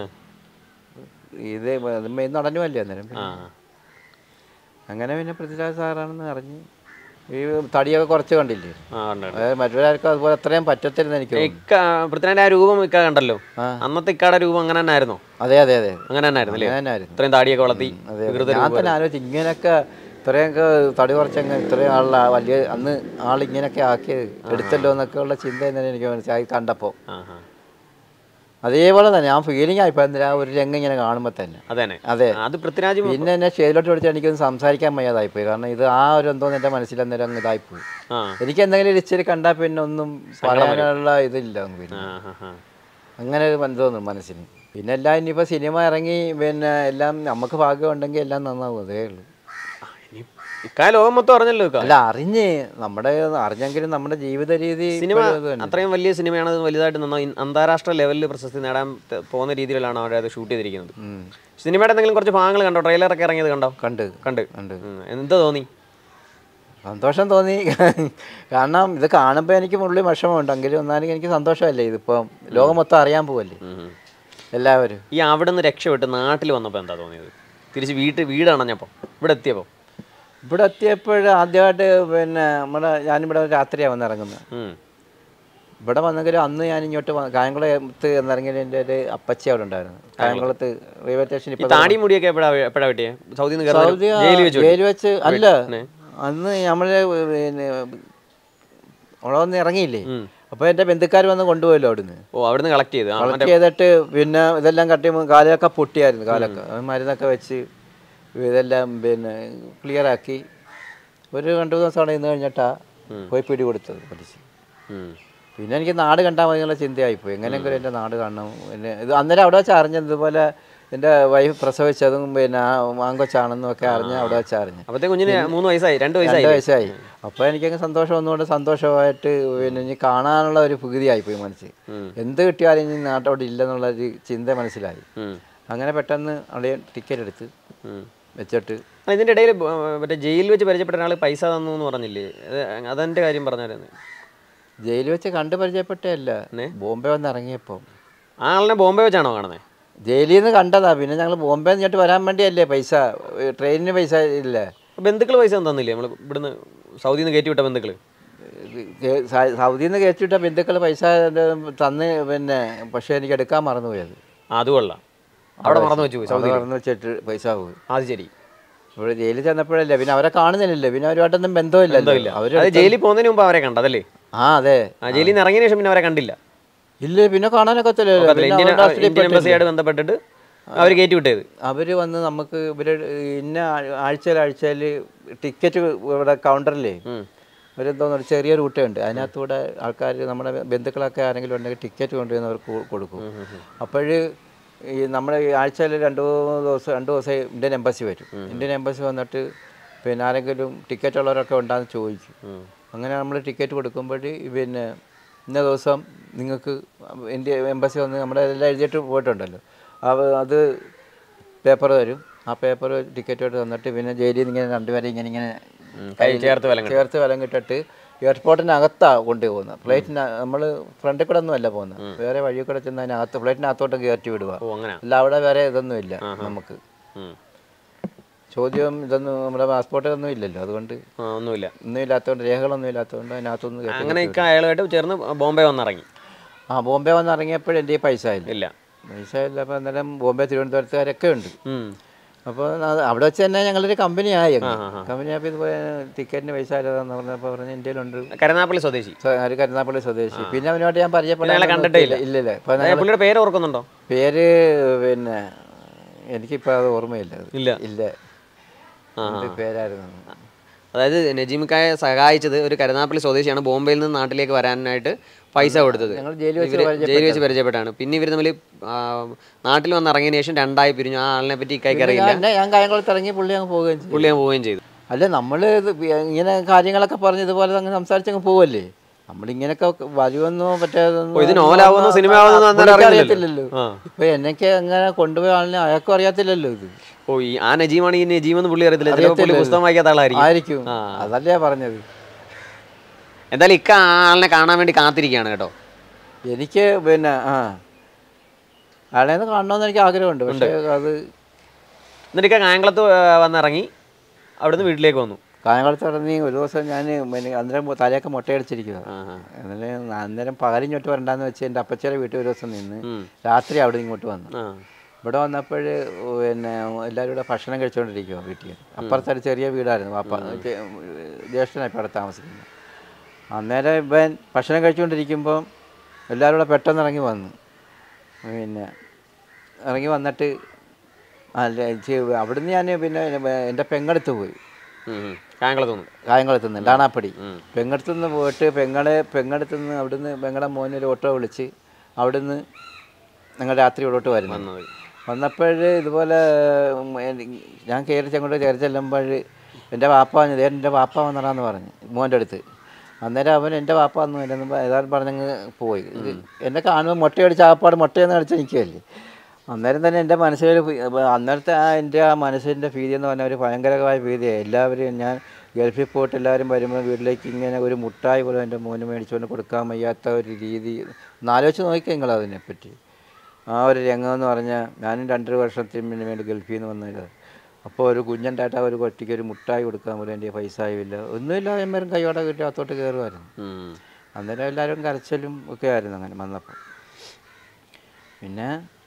ഇത് മെയിൻ നടനുമല്ലേ അന്നേരം ആ പിന്നെ. അങ്ങനെ പിന്നെ പൃഥ്വിരാജ് സാറാണെന്ന് അറിഞ്ഞ് ഈ തടിയൊക്കെ കുറച്ച് കണ്ടില്ലേ ആ ഉണ്ട് ഉണ്ട്. അതായത് മറ്റൊരാൾക്കും അതുപോലെ അത്രയും പറ്റത്തില്ലെന്ന് എനിക്ക് തോന്നുന്നു ഇക്ക പൃഥ്വിരാജിന്റെ ആ രൂപം ഇക്ക കണ്ടല്ലോ ആ. അന്നത്തെ ഇക്കാടെ രൂപം അങ്ങനെ തന്നെ ആയിരുന്നോ അതെ അതെ അതെ അങ്ങനെ തന്നെ ആയിരുന്നു അല്ലേ അങ്ങനെ തന്നെയായിരുന്നു. ഇത്രയും താടിയൊക്കെ വളർത്തി അതെ വികൃത ഞാൻ രൂപം. തന്നെ ആലോചിച്ചു ഇങ്ങനെയൊക്കെ ഇത്രയൊക്കെ തടി കുറച്ചങ്ങ് ഇത്രയും ആളുള്ള വലിയ അന്ന് ആളിങ്ങനെയൊക്കെ ആക്കിയത് എടുത്തല്ലോ എന്നൊക്കെ ഉള്ള ചിന്ത തന്നെ എനിക്ക് മനസ്സിലായി കണ്ടപ്പോൾ ആ ആ അതേപോലെ തന്നെ ആ ഫീലിംഗ് ആയിപ്പോൾ എന്തിനാ ഒരു രംഗം ഇങ്ങനെ കാണുമ്പോൾ തന്നെ അതന്നെ അതെ അത് പൃഥ്വിരാജ് പിന്നെ എന്നെ സ്റ്റേജിലോട്ട് വിളിച്ചാൽ എനിക്കൊന്നും സംസാരിക്കാൻ വയ്യാതായിപ്പോയി കാരണം ഇത് ആ ഒരു എന്തോന്ന് എൻ്റെ മനസ്സിൽ അന്നേരം അങ്ങ് ഇതായിപ്പോയി ആ എനിക്ക് എന്തെങ്കിലും ഒരു ഇച്ചിരി കണ്ടാൽ പിന്നെ ഒന്നും പറയാനുള്ള ഇതില്ല അങ്ങ് പിന്നെ ആ ആ, ആ. അങ്ങനെ ഒരു ബന്ധമൊന്നും മനസ്സിന് പിന്നെ എല്ലാം ഇനിയിപ്പോൾ സിനിമ ഇറങ്ങി പിന്നെ എല്ലാം നമുക്ക് ഭാഗ്യം ഉണ്ടെങ്കിൽ എല്ലാം നന്നാവും അതേ ഉള്ളൂ ആ, ഇനി ഇക്കാ ലോകം മൊത്തം അറിഞ്ഞല്ലോ ഇക്ക അല്ല അറിഞ്ഞ് നമ്മുടെ അറിഞ്ഞെങ്കിലും നമ്മുടെ ജീവിത രീതി സിനിമ ഇപ്പോഴും ഇത് തന്നെ. അത്രയും വലിയ സിനിമയാണ് അത് വലുതായിട്ട് നന്നായി അന്താരാഷ്ട്ര ലെവലിൽ പ്രശസ്തി നേടാൻ ത- പോകുന്ന രീതിയിലാണ് അവരെ അത് ഷൂട്ട് ചെയ്തിരിക്കുന്നത് ഉം. സിനിമയുടെ എന്തെങ്കിലും കുറച്ച് ഭാഗങ്ങൾ കണ്ടോ ട്രെയിലറൊക്കെ ഇറങ്ങിയത് കണ്ടോ കണ്ട് കണ്ട് കണ്ട് ഉം. എന്താ തോന്നി സന്തോഷം തോന്നി കാരണം ഇത് കാണുമ്പോൾ എനിക്ക് മുള്ളിൽ വിഷമമുണ്ടെങ്കിലും എന്നാലും എനിക്ക് സന്തോഷമല്ലേ ഇതിപ്പം ലോകം മൊത്തം അറിയാൻ പോവല്ലേ ഉം. എല്ലാവരും ഈ അവിടെ നിന്ന് രക്ഷപ്പെട്ട് നാട്ടിൽ വന്നപ്പോൾ എന്താ തോന്നിയത് തിരിച്ച് വീട്ട് വീടണഞ്ഞപ്പോൾ ഇവിടെ എത്തിയപ്പോൾ ഇവിടെ എത്തിയപ്പോൾ ആദ്യമായിട്ട് പിന്നെ നമ്മുടെ ഞാനിവിടെ രാത്രിയാണ് വന്നിറങ്ങുന്നത് ഉം. ഇവിടെ വന്നെങ്കിലും അന്ന് ഞാൻ ഇങ്ങോട്ട് വ- കായംകുളത്ത് എന്നിറങ്ങിയ എൻ്റെ ഒരു അപ്പച്ചി അവിടെ ഉണ്ടായിരുന്നു കായംകുളത്ത് റെയിൽവേ സ്റ്റേഷൻ ഈ ഇപ്പോൾ താടി മുടിയൊക്കെ എപ്പോഴാ എപ്പോഴാ വെട്ടിയേ സൗദിയിൽ നിന്ന് സൗദി കയറുന്ന ജയിലിൽ വെച്ച് വെട്ടി? ജയിൽ വെച്ച് അല്ല പിന്നെ? അന്ന് നമ്മള് പിന്നെ അവിടെ വന്ന് ഇറങ്ങിയില്ലേ ഉം. അപ്പോൾ എൻ്റെ ബന്ധുക്കാർ വന്ന് കൊണ്ടുപോയല്ലോ അവിടുന്ന് ഓ അവിടുന്ന് കളക്ട് ചെയ്ത് ആ, കളക്ട് ചെയ്തിട്ട് പിന്നെ ഇതെല്ലാം കട്ടി കാലൊക്കെ പൊട്ടിയായിരുന്നു കാലൊക്കെ അത് മരുന്നൊക്കെ വെച്ച് ഇതെല്ലാം പിന്നെ ക്ലിയർ ആക്കി ഒരു രണ്ട് മൂന്ന് ദിവസം അവിടെ നിന്ന് കഴിഞ്ഞിട്ടാ പോയി പിടി കൊടുത്തത് പോലീസ് ഉം. പിന്നെ എനിക്ക് നാട് കണ്ടാൽ മതി എന്നുള്ള ചിന്തയായിപ്പോയി എങ്ങനെയെങ്കിലും എൻ്റെ നാട് കാണണം പിന്നെ ഇത് അന്നേരം അവിടെ വെച്ച് അറിഞ്ഞത് ഇതുപോലെ എൻ്റെ വൈഫ് പ്രസവിച്ചതും പിന്നെ ആ ആങ്കൊച്ചാണെന്നും ഒക്കെ അറിഞ്ഞ് അവിടെ വെച്ച് അറിഞ്ഞ് അപ്പത്തെ കുഞ്ഞിന് മൂന്ന് വയസ്സായി രണ്ട് വയസ്സായി രണ്ട് വയസ്സായി അപ്പോൾ എനിക്കങ്ങ് സന്തോഷം ഒന്നുകൊണ്ട് സന്തോഷമായിട്ട് പിന്നെ ഇനി കാണാനുള്ള ഒരു ഭീതിയായിപ്പോയി മനസ്സിൽ ഉം. എന്ത് കിട്ടിയാലും ഇനി നാട്ടോട് ഇല്ലെന്നുള്ളൊരു ചിന്ത മനസ്സിലായി ഉം. അങ്ങനെ പെട്ടെന്ന് അവിടെ ടിക്കറ്റ് എടുത്ത് ഉം. വെച്ചിട്ട് ആ, ഇതിന്റെ ഇടയിൽ മറ്റേ ജയിലിൽ വെച്ച് പരിചയപ്പെട്ട ഒരാൾ പൈസ തന്നു എന്ന് പറഞ്ഞില്ലേ അത് അതെന്റെ കാര്യം പറഞ്ഞായിരുന്നു ജയിലിൽ വെച്ച് കണ്ട് പരിചയപ്പെട്ടേ അല്ല ബോംബെ വന്ന് ഇറങ്ങിയപ്പോൾ ആ ആളിനെ ബോംബെ വെച്ചാണോ കാണുന്നത് ജയിലിൽ നിന്ന് കണ്ടതാ പിന്നെ ഞങ്ങൾ ബോംബെ ഇങ്ങോട്ട് വരാൻ വേണ്ടിയല്ലേ പൈസ ഏ, ട്രെയിനിന് പൈസ ഇല്ല ബന്ധുക്കൾ പൈസ ഒന്നും തന്നില്ലേ നമ്മൾ ഇവിടുന്ന് സൗദിയിൽ നിന്ന് കയറ്റി വിട്ട ബന്ധുക്കൾ സൗദിയിൽ നിന്ന് കയറ്റിവിട്ട ബന്ധുക്കൾ പൈസ തന്ന് പിന്നെ പക്ഷേ എനിക്ക് എടുക്കാൻ മറന്നുപോയത് അത് കൊള്ളാം അവിടെ മറന്നു വെച്ചു പോയി അവിടെ സൗദിയിൽ മറന്നു വെച്ചിട്ട് പൈസ പോയി അത് ശരി ഇവിടെ ജയിലിൽ ചെന്നപ്പോഴല്ലേ പിന്നെ അവരെ കാണുന്നില്ലല്ലോ പിന്നെ അവരുമായിട്ടൊന്നും ബന്ധമില്ലല്ലോ അവർ അത് ജയിലിൽ പോകുന്നതിന് മുമ്പ് അവരെ കണ്ടതല്ലേ ആ അതെ ആ ജയിലിൽ നിന്ന് ഇറങ്ങിയ ശേഷം പിന്നെ അവരെ കണ്ടില്ല ഇല്ല പിന്നെ കാണാനൊക്കത്തില്ലല്ലോ ഒക്കത്തില്ല. പിന്നെ ഇന്ത്യൻ അവരുടെ custody ഇന്ത്യൻ പെട്ടില്ലേ. എംബസിയായിട്ട് ബന്ധപ്പെട്ടിട്ട് അവർ കയറ്റി വിട്ടത് അവർ വന്ന് നമുക്ക് ഇവര് ഇന്ന ആഴ്ചയിൽ ആഴ്ചയിൽ ടിക്കറ്റ് ഇവിടെ കൗണ്ടറിലേ ഉം. അവരെന്തോന്ന് ഒരു ചെറിയ റൂട്ടുണ്ട് അതിനകത്തൂടെ ആൾക്കാർ നമ്മുടെ ബന്ധുക്കളൊക്കെ ആരെങ്കിലും ഉണ്ടെങ്കിൽ ടിക്കറ്റ് കൊണ്ടുവന്ന് അവർക്ക് കൊ- കൊടുക്കും അപ്പോൾ ഈ നമ്മുടെ ഈ ആഴ്ചയിൽ രണ്ട് മൂന്ന് ദിവസം രണ്ട് ദിവസം ഇന്ത്യൻ എംബസി വരും ഇന്ത്യൻ എംബസി വന്നിട്ട് പിന്നെ ആരെങ്കിലും ടിക്കറ്റ് ഉള്ളവരൊക്കെ ഉണ്ടാകുന്ന ചോദിക്കും ഉം. അങ്ങനെ നമ്മൾ ടിക്കറ്റ് കൊടുക്കുമ്പോൾ പിന്നെ ഇന്ന ദിവസം നിങ്ങൾക്ക് ഇന്ത്യ എംബസി വന്ന് നമ്മുടെ എല്ലാം എഴുതിയിട്ട് പോയിട്ടുണ്ടല്ലോ അവ- അത് പേപ്പർ തരും ആ പേപ്പർ ടിക്കറ്റ് തന്നിട്ട് പിന്നെ ജയിലിൽ നിന്ന് ഇങ്ങനെ രണ്ടുപേരെ ഇങ്ങനെ ഇങ്ങനെ കൈ ചേർത്ത് വലം ചേർത്ത് വലം കിട്ടിട്ട് എയർപോർട്ടിനകത്താണ് കൊണ്ടുപോകുന്നത് ഫ്ലൈറ്റിന് നമ്മൾ ഫ്രണ്ടിൽ കൂടെ ഒന്നും അല്ല പോകുന്നത് വേറെ വഴി കൂടെ ചെന്ന് അതിനകത്ത് ഫ്ലൈറ്റിനകത്തോട്ട് കയറ്റി വിടുക ഓ അങ്ങനെ അല്ല അവിടെ വേറെ ഇതൊന്നും ഇല്ല നമുക്ക് ഉം. ചോദ്യം ഇതൊന്നും നമ്മുടെ പാസ്പോർട്ടിലൊന്നും ഇല്ലല്ലോ അതുകൊണ്ട് ആ, ഒന്നുമില്ല ഒന്നും ഇല്ലാത്തതുകൊണ്ട് രേഖകളൊന്നും ഇല്ലാത്തതുകൊണ്ട് അതിനകത്തൊന്നും കയറ്റി അങ്ങനെ ഇക്ക അയാളുമായിട്ട് ചേർന്ന് ബോംബെ വന്നിറങ്ങി ആ ബോംബെ വന്ന് ഇറങ്ങിയപ്പോൾ എൻ്റെ കയ്യിൽ പൈസ ഇല്ല ഇല്ല പൈസ ഇല്ല അപ്പോൾ അന്നേരം ബോംബെ തിരുവനന്തപുരത്തുകാരൊക്കെ ഉണ്ട് ഉം. അപ്പോൾ അത് അവിടെ വെച്ച് തന്നെ ഞങ്ങളൊരു കമ്പനി ആയി കമ്പനി ആയപ്പോൾ ഇതുപോലെ ടിക്കറ്റിന് പൈസ ഇല്ലാതെന്ന് പറഞ്ഞപ്പോൾ പറഞ്ഞ് ഇന്ത്യയിലുണ്ട് കരുനാപ്പള്ളി സ്വദേശി സ- ഒരു കരുനാപ്പള്ളി സ്വദേശി പിന്നെ അവനോട്ട് ഞാൻ അയാളെ പരിചയപ്പെടാൻ കണ്ടിട്ടേ ഇല്ല. ഇല്ല ഇല്ല ഇപ്പം ഏ, പുള്ളിയുടെ പേര് ഓർക്കുന്നുണ്ടോ പേര് പിന്നെ എനിക്കിപ്പോൾ അത് ഓർമ്മയില്ല അത്. ഇല്ല. ഇല്ല എന്ത് പേരായിരുന്നു അതായത് നജീമിക്കായെ സഹായിച്ചത് ഒരു കരുനാപ്പള്ളി സ്വദേശിയാണ് ബോംബെയിൽ നിന്ന് നാട്ടിലേക്ക് വരാനായിട്ട് പൈസ കൊടുത്തത് ഞങ്ങൾ ജയിലിൽ വെച്ച് ഇവര് ജയിലിൽ വെച്ച് പരിചയപ്പെട്ടാണ് പിന്നെ ഇവർ തമ്മിൽ ആ, നാട്ടിൽ വന്ന് ഇറങ്ങിയതിന് ശേഷം രണ്ടായി പിരിഞ്ഞു ആ ആളിനെ പറ്റി ഇക്കായ്ക്ക് അറിയില്ല ഞാൻ ഞാൻ കായംകുളത്ത് ഇറങ്ങി പുള്ളി അങ്ങ് പോവുകയും ചെയ്തു പുള്ളി ഞാൻ പോവുകയും ചെയ്തു അല്ല നമ്മൾ ഇങ്ങനെ കാര്യങ്ങളൊക്കെ പറഞ്ഞ് ഇതുപോലെ അങ്ങ് സംസാരിച്ചങ്ങ് പോവല്ലേ നമ്മളിങ്ങനെയൊക്കെ വരുമെന്നോ പറ്റാതെന്നോ ഓ, ഇത് നോവലാവുമെന്നോ സിനിമയാവുമെന്നോ അന്നേരം പുള്ളിക്ക് അറിയില്ലല്ലോ. അറിയത്തില്ലല്ലോ ആ. ഇപ്പൊ എന്നൊക്കെ അങ്ങനെ കൊണ്ടുപോയ ആളിനെ അയാൾക്കും അറിയത്തില്ലല്ലോ ഇത് ഓ ഈ ആ നജീമാണ് ഈ നജീം എന്ന് പുള്ളി അറിയത്തില്ല ചിലപ്പോൾ പുള്ളി പുസ്തകം വായിക്കാത്ത ആളായിരിക്കും ആയിരിക്കും ആ. അതല്ലേ പറഞ്ഞത് എന്തായാലും ഇക്ക ആ ആളിനെ കാണാൻ വേണ്ടി കാത്തിരിക്കുകയാണ് കേട്ടോ എനിക്ക് പിന്നെ ആ ആളെ ഒന്ന് കാണണമെന്ന് എനിക്ക് ആഗ്രഹമുണ്ട് പക്ഷേ അത് എന്നിട്ട് ഇക്ക കായംകുളത്ത് ആ, വന്നിറങ്ങി അവിടുന്ന് വീട്ടിലേക്ക് വന്നു കായംകുളത്ത് ഇറങ്ങി ഒരു ദിവസം ഞാൻ അന്നേരം തലയൊക്കെ മുട്ടയടിച്ചിരിക്കുക ആ, ആ. അന്നേരം അന്നേരം പകലിഞ്ഞോട്ട് വരണ്ടാന്ന് വെച്ച് എൻ്റെ അപ്പച്ചയുടെ വീട്ടിൽ ഒരു ദിവസം നിന്ന് ഉം. രാത്രി അവിടെ ഇങ്ങോട്ട് വന്നു ആ ഇവിടെ വന്നപ്പോൾ പിന്നെ എല്ലാവരും കൂടെ ഭക്ഷണം കഴിച്ചുകൊണ്ടിരിക്കുക വീട്ടിൽ അപ്പുറത്തൊരു ചെറിയ വീടായിരുന്നു പാപ്പ ജ്യേഷ്ഠനാണ് ഇപ്പോൾ അവിടെ താമസിക്കുന്നത് അന്നേരം ഇവൻ ഭക്ഷണം കഴിച്ചുകൊണ്ടിരിക്കുമ്പോൾ എല്ലാവരും കൂടെ പെട്ടെന്ന് ഇറങ്ങി വന്നു പിന്നെ ഇറങ്ങി വന്നിട്ട് അല്ല ചെ- അവിടുന്ന് ഞാൻ പിന്നെ എൻ്റെ പെങ്ങടുത്ത് പോയി ഉം, ഉം. കായംകുളത്ത് വന്നു കായംകുളത്ത് നിന്ന് ഡാണാപ്പടി ഉം. പെങ്ങടുത്ത് നിന്ന് പോയിട്ട് പെങ്ങളെ പെങ്ങടുത്ത് നിന്ന് അവിടുന്ന് പെങ്ങളെ മോനെ ഒരു ഓട്ടോ വിളിച്ച് അവിടുന്ന് ഞങ്ങൾ രാത്രി ഇവിടോട്ട് വരുന്നു വന്നത് വന്നപ്പോൾ ഇതുപോലെ ഉം, എനി- ഞാൻ കയറി ചെങ്ങോട്ട് കയറി ചെല്ലുമ്പോൾ എൻ്റെ വാപ്പ വന്നു ദേ എൻ്റെ വാപ്പ വന്നടാന്ന് പറഞ്ഞു മോൻ്റെ അടുത്ത് അന്നേരം അവൻ എൻ്റെ വാപ്പ വന്നു എന്നെ ഏതാണ്ട് പറഞ്ഞങ്ങ് പോയി ഇത് എന്നെ കാണുമ്പോൾ മുട്ടയടിച്ച് ആപ്പാട് മുട്ടയെന്ന് കളിച്ച് നിൽക്കുകയല്ലേ അന്നേരം തന്നെ എൻ്റെ മനസ്സിലൊരു ഭീ- അപ്പൊ അന്നേരത്തെ ആ എൻ്റെ ആ മനസ്സിൻ്റെ ഭീതി എന്ന് പറഞ്ഞാൽ ഒരു ഭയങ്കരമായ ഭീതിയാണ് എല്ലാവരും ഞാൻ ഗൾഫിൽ പോയിട്ട് എല്ലാവരും വരുമ്പോൾ വീട്ടിലേക്ക് ഇങ്ങനെ ഒരു മുട്ടായി പോലും എൻ്റെ മോന് മേടിച്ചുകൊണ്ട് കൊടുക്കാൻ വയ്യാത്ത ഒരു രീതി ഒന്നാലോചിച്ച് നോക്കിയാൽ നിങ്ങൾ അതിനെപ്പറ്റി ആ ഒരു രംഗം എന്ന് പറഞ്ഞാൽ ഞാനും രണ്ടര വർഷത്തിന് വേണ്ടി ഗൾഫിൽ നിന്ന് വന്നത് അപ്പോൾ ഒരു കുഞ്ഞുണ്ടായിട്ട് ആ ഒരു കൊട്ടിക്ക് ഒരു മുട്ടായി കൊടുക്കാൻ പോലും എൻ്റെ പൈസ ആയില്ല ഒന്നുമില്ല എമ്മരും കൈയോടെ കിട്ടി അകത്തോട്ട് കയറുമായിരുന്നു ഉം. അന്നേരം എല്ലാവരും കരച്ചിലും ഒക്കെ ആയിരുന്നു അങ്ങനെ വന്നപ്പോൾ പിന്നെ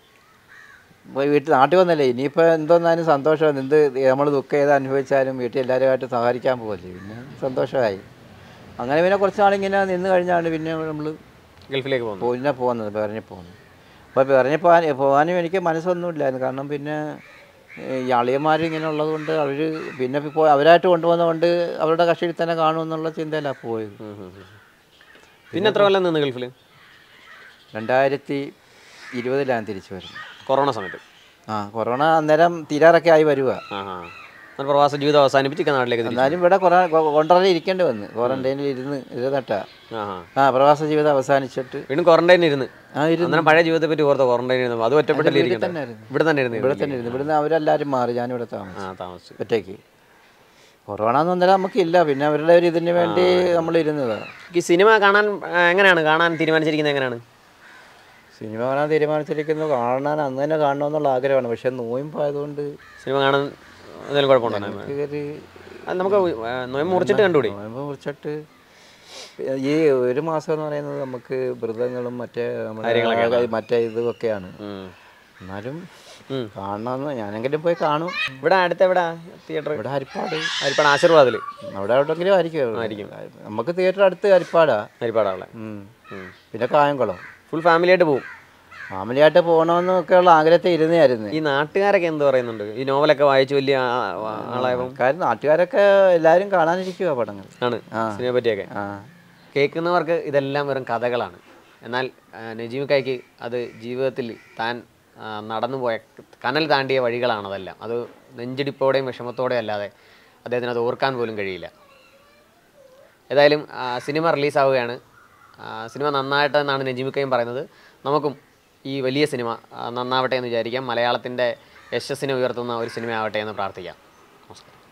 പോയി വീട്ടിൽ നാട്ടിൽ വന്നല്ലേ ഇനിയിപ്പോൾ എന്തോന്നാലും സന്തോഷമാണ് എന്ത് നമ്മൾ ദുഃഖം ഏത് അനുഭവിച്ചാലും വീട്ടിൽ എല്ലാവരുമായിട്ട് സഹകരിക്കാൻ പോകല്ലേ പിന്നെ സന്തോഷമായി അങ്ങനെ പിന്നെ കുറച്ച് നാളിങ്ങനെ നിന്ന് കഴിഞ്ഞാണ് പിന്നെ നമ്മൾ ഗൾഫിലേക്ക് പോകുന്നു പിന്നെ പോകുന്നത് പറഞ്ഞ് പോകുന്നത് അപ്പോൾ പറഞ്ഞ് പോകാൻ പോകാനും എനിക്ക് മനസ്സൊന്നുമില്ലായിരുന്നു കാരണം പിന്നെ ഈ അളിയന്മാർ ഇങ്ങനെ ഉള്ളതുകൊണ്ട് അവർ പിന്നെ ഇപ്പോൾ അവരായിട്ട് കൊണ്ടുപോകുന്നതുകൊണ്ട് അവരുടെ കക്ഷിയിൽ തന്നെ കാണുമെന്നുള്ള ചിന്തയിലാണ് പോയത് ഉം, ഉം, ഉം. പിന്നെ എത്ര കൊല്ലം നിന്ന് ഗൾഫിൽ രണ്ടായിരത്തി ഇരുപതിലാണ് തിരിച്ചു വരുന്നത് കൊറോണ സമയത്ത് ആ കൊറോണ അന്നേരം തീരാറൊക്കെ ആയി വരിക ആ ആ എന്നാൽ പ്രവാസ ജീവിതം അവസാനിപ്പിച്ച് ഇക്ക നാട്ടിലേക്ക് തിരിച്ചു എന്നാലും ഇവിടെ കുറേ കൊണ്ടറയിൽ ഇരിക്കേണ്ടി വന്നു ക്വാറന്റൈനിൽ ഇരുന്ന് ഇരുന്നിട്ടാ ആ ആ ആ പ്രവാസ ജീവിതം അവസാനിച്ചിട്ട് വീണ്ടും ക്വാറന്റൈൻ ഇരുന്ന് ആ ഇരുന്ന് അന്നേരം പഴയ ജീവിതത്തെ പറ്റി ഓർത്ത ക്വാറന്റൈൻ ഇരുന്നു അത് ഒറ്റപ്പെട്ടല്ലേ വീട്ടിൽ ഇരിക്കണ്ടേ? തന്നെ ആയിരുന്നു. ഇവിടെ തന്നെ ഇരുന്നു ഇവിടെ തന്നെ ഇരുന്നു ഇവിടുന്ന് അവരെല്ലാവരും മാറി ഞാനിവിടെ താമസിച്ചു ആ താമസിച്ചു ഒറ്റയ്ക്ക് കൊറോണ എന്ന് അന്നേരം നമുക്കില്ല പിന്നെ അവരുടെ ഒരു ഇതിന് വേണ്ടി നമ്മൾ ഇരുന്നതാണ് ഈ സിനിമ കാണാൻ ആ, എങ്ങനെയാണ് കാണാൻ തീരുമാനിച്ചിരിക്കുന്നത് എങ്ങനെയാണ് സിനിമ കാണാൻ തീരുമാനിച്ചിരിക്കുന്നു കാണാൻ അന്ന് തന്നെ കാണണമെന്നുള്ള ആഗ്രഹമാണ് പക്ഷെ നോയമ്പായതുകൊണ്ട് സിനിമ കാണാൻ എന്തെങ്കിലും കുഴപ്പമുണ്ടോ ഒരു അത് നമുക്ക് ആ, നോയമ്പ് മുറിച്ചിട്ട് കണ്ടുകൂടി നോയമ്പ് കുറിച്ചിട്ട് ഈ ഒരു മാസം എന്ന് പറയുന്നത് നമുക്ക് വ്രതങ്ങളും മറ്റേ നമ്മുടെ മറ്റേ ഇതൊക്കെയാണ് എന്നാലും ഉം. കാണണമെന്ന് ഞാനെങ്കിലും പോയി കാണും ഇവിടെ അടുത്ത് എവിടെ തിയേറ്റർ ഇവിടെ ഹരിപ്പാട് ഹരിപ്പാട് ആശീർവാദിൽ അവിടെ എവിടെയെങ്കിലും ആയിരിക്കും ആയിരിക്കും. നമുക്ക് തിയേറ്റർ അടുത്ത് ഹരിപ്പാടാ ഹരിപ്പാടാളെ ഉം. പിന്നെ കായംകുളം ഫുൾ ഫാമിലി ആയിട്ട് പോകും ഫാമിലിയായിട്ട് പോകണമെന്നൊക്കെയുള്ള ആഗ്രഹത്തെ ഇരുന്നായിരുന്നു ഈ നാട്ടുകാരൊക്കെ എന്ത് പറയുന്നുണ്ട് ഈ നോവലൊക്കെ വായിച്ചു വലിയ ആ- ആ- ആളായപ്പം കാര്യം നാട്ടുകാരൊക്കെ എല്ലാവരും കാണാനിരിക്കുക പടങ്ങൾ ആണ് ആ. സിനിമയെ പറ്റിയൊക്കെ ആ കേൾക്കുന്നവർക്ക് ഇതെല്ലാം വെറും കഥകളാണ് എന്നാൽ ആ, നജീബ് കായ്ക്ക് അത് ജീവിതത്തിൽ താൻ ആ, നടന്നുപോയ കനൽ താണ്ടിയ വഴികളാണതെല്ലാം അത് നെഞ്ചിടിപ്പോടെയും വിഷമത്തോടെയും അല്ലാതെ അദ്ദേഹത്തിന് അത് ഓർക്കാൻ പോലും കഴിയില്ല ഏതായാലും ആ, സിനിമ റിലീസാവുകയാണ് ആ, സിനിമ നന്നായിട്ട് എന്നാണ് നജിമിക്കയും പറയുന്നത് നമുക്കും ഈ വലിയ സിനിമ ആ, നന്നാവട്ടെ എന്ന് വിചാരിക്കാം മലയാളത്തിൻ്റെ യശസ്സിനെ ഉയർത്തുന്ന ഒരു സിനിമ ആവട്ടെ എന്ന് പ്രാർത്ഥിക്കാം നമസ്കാരം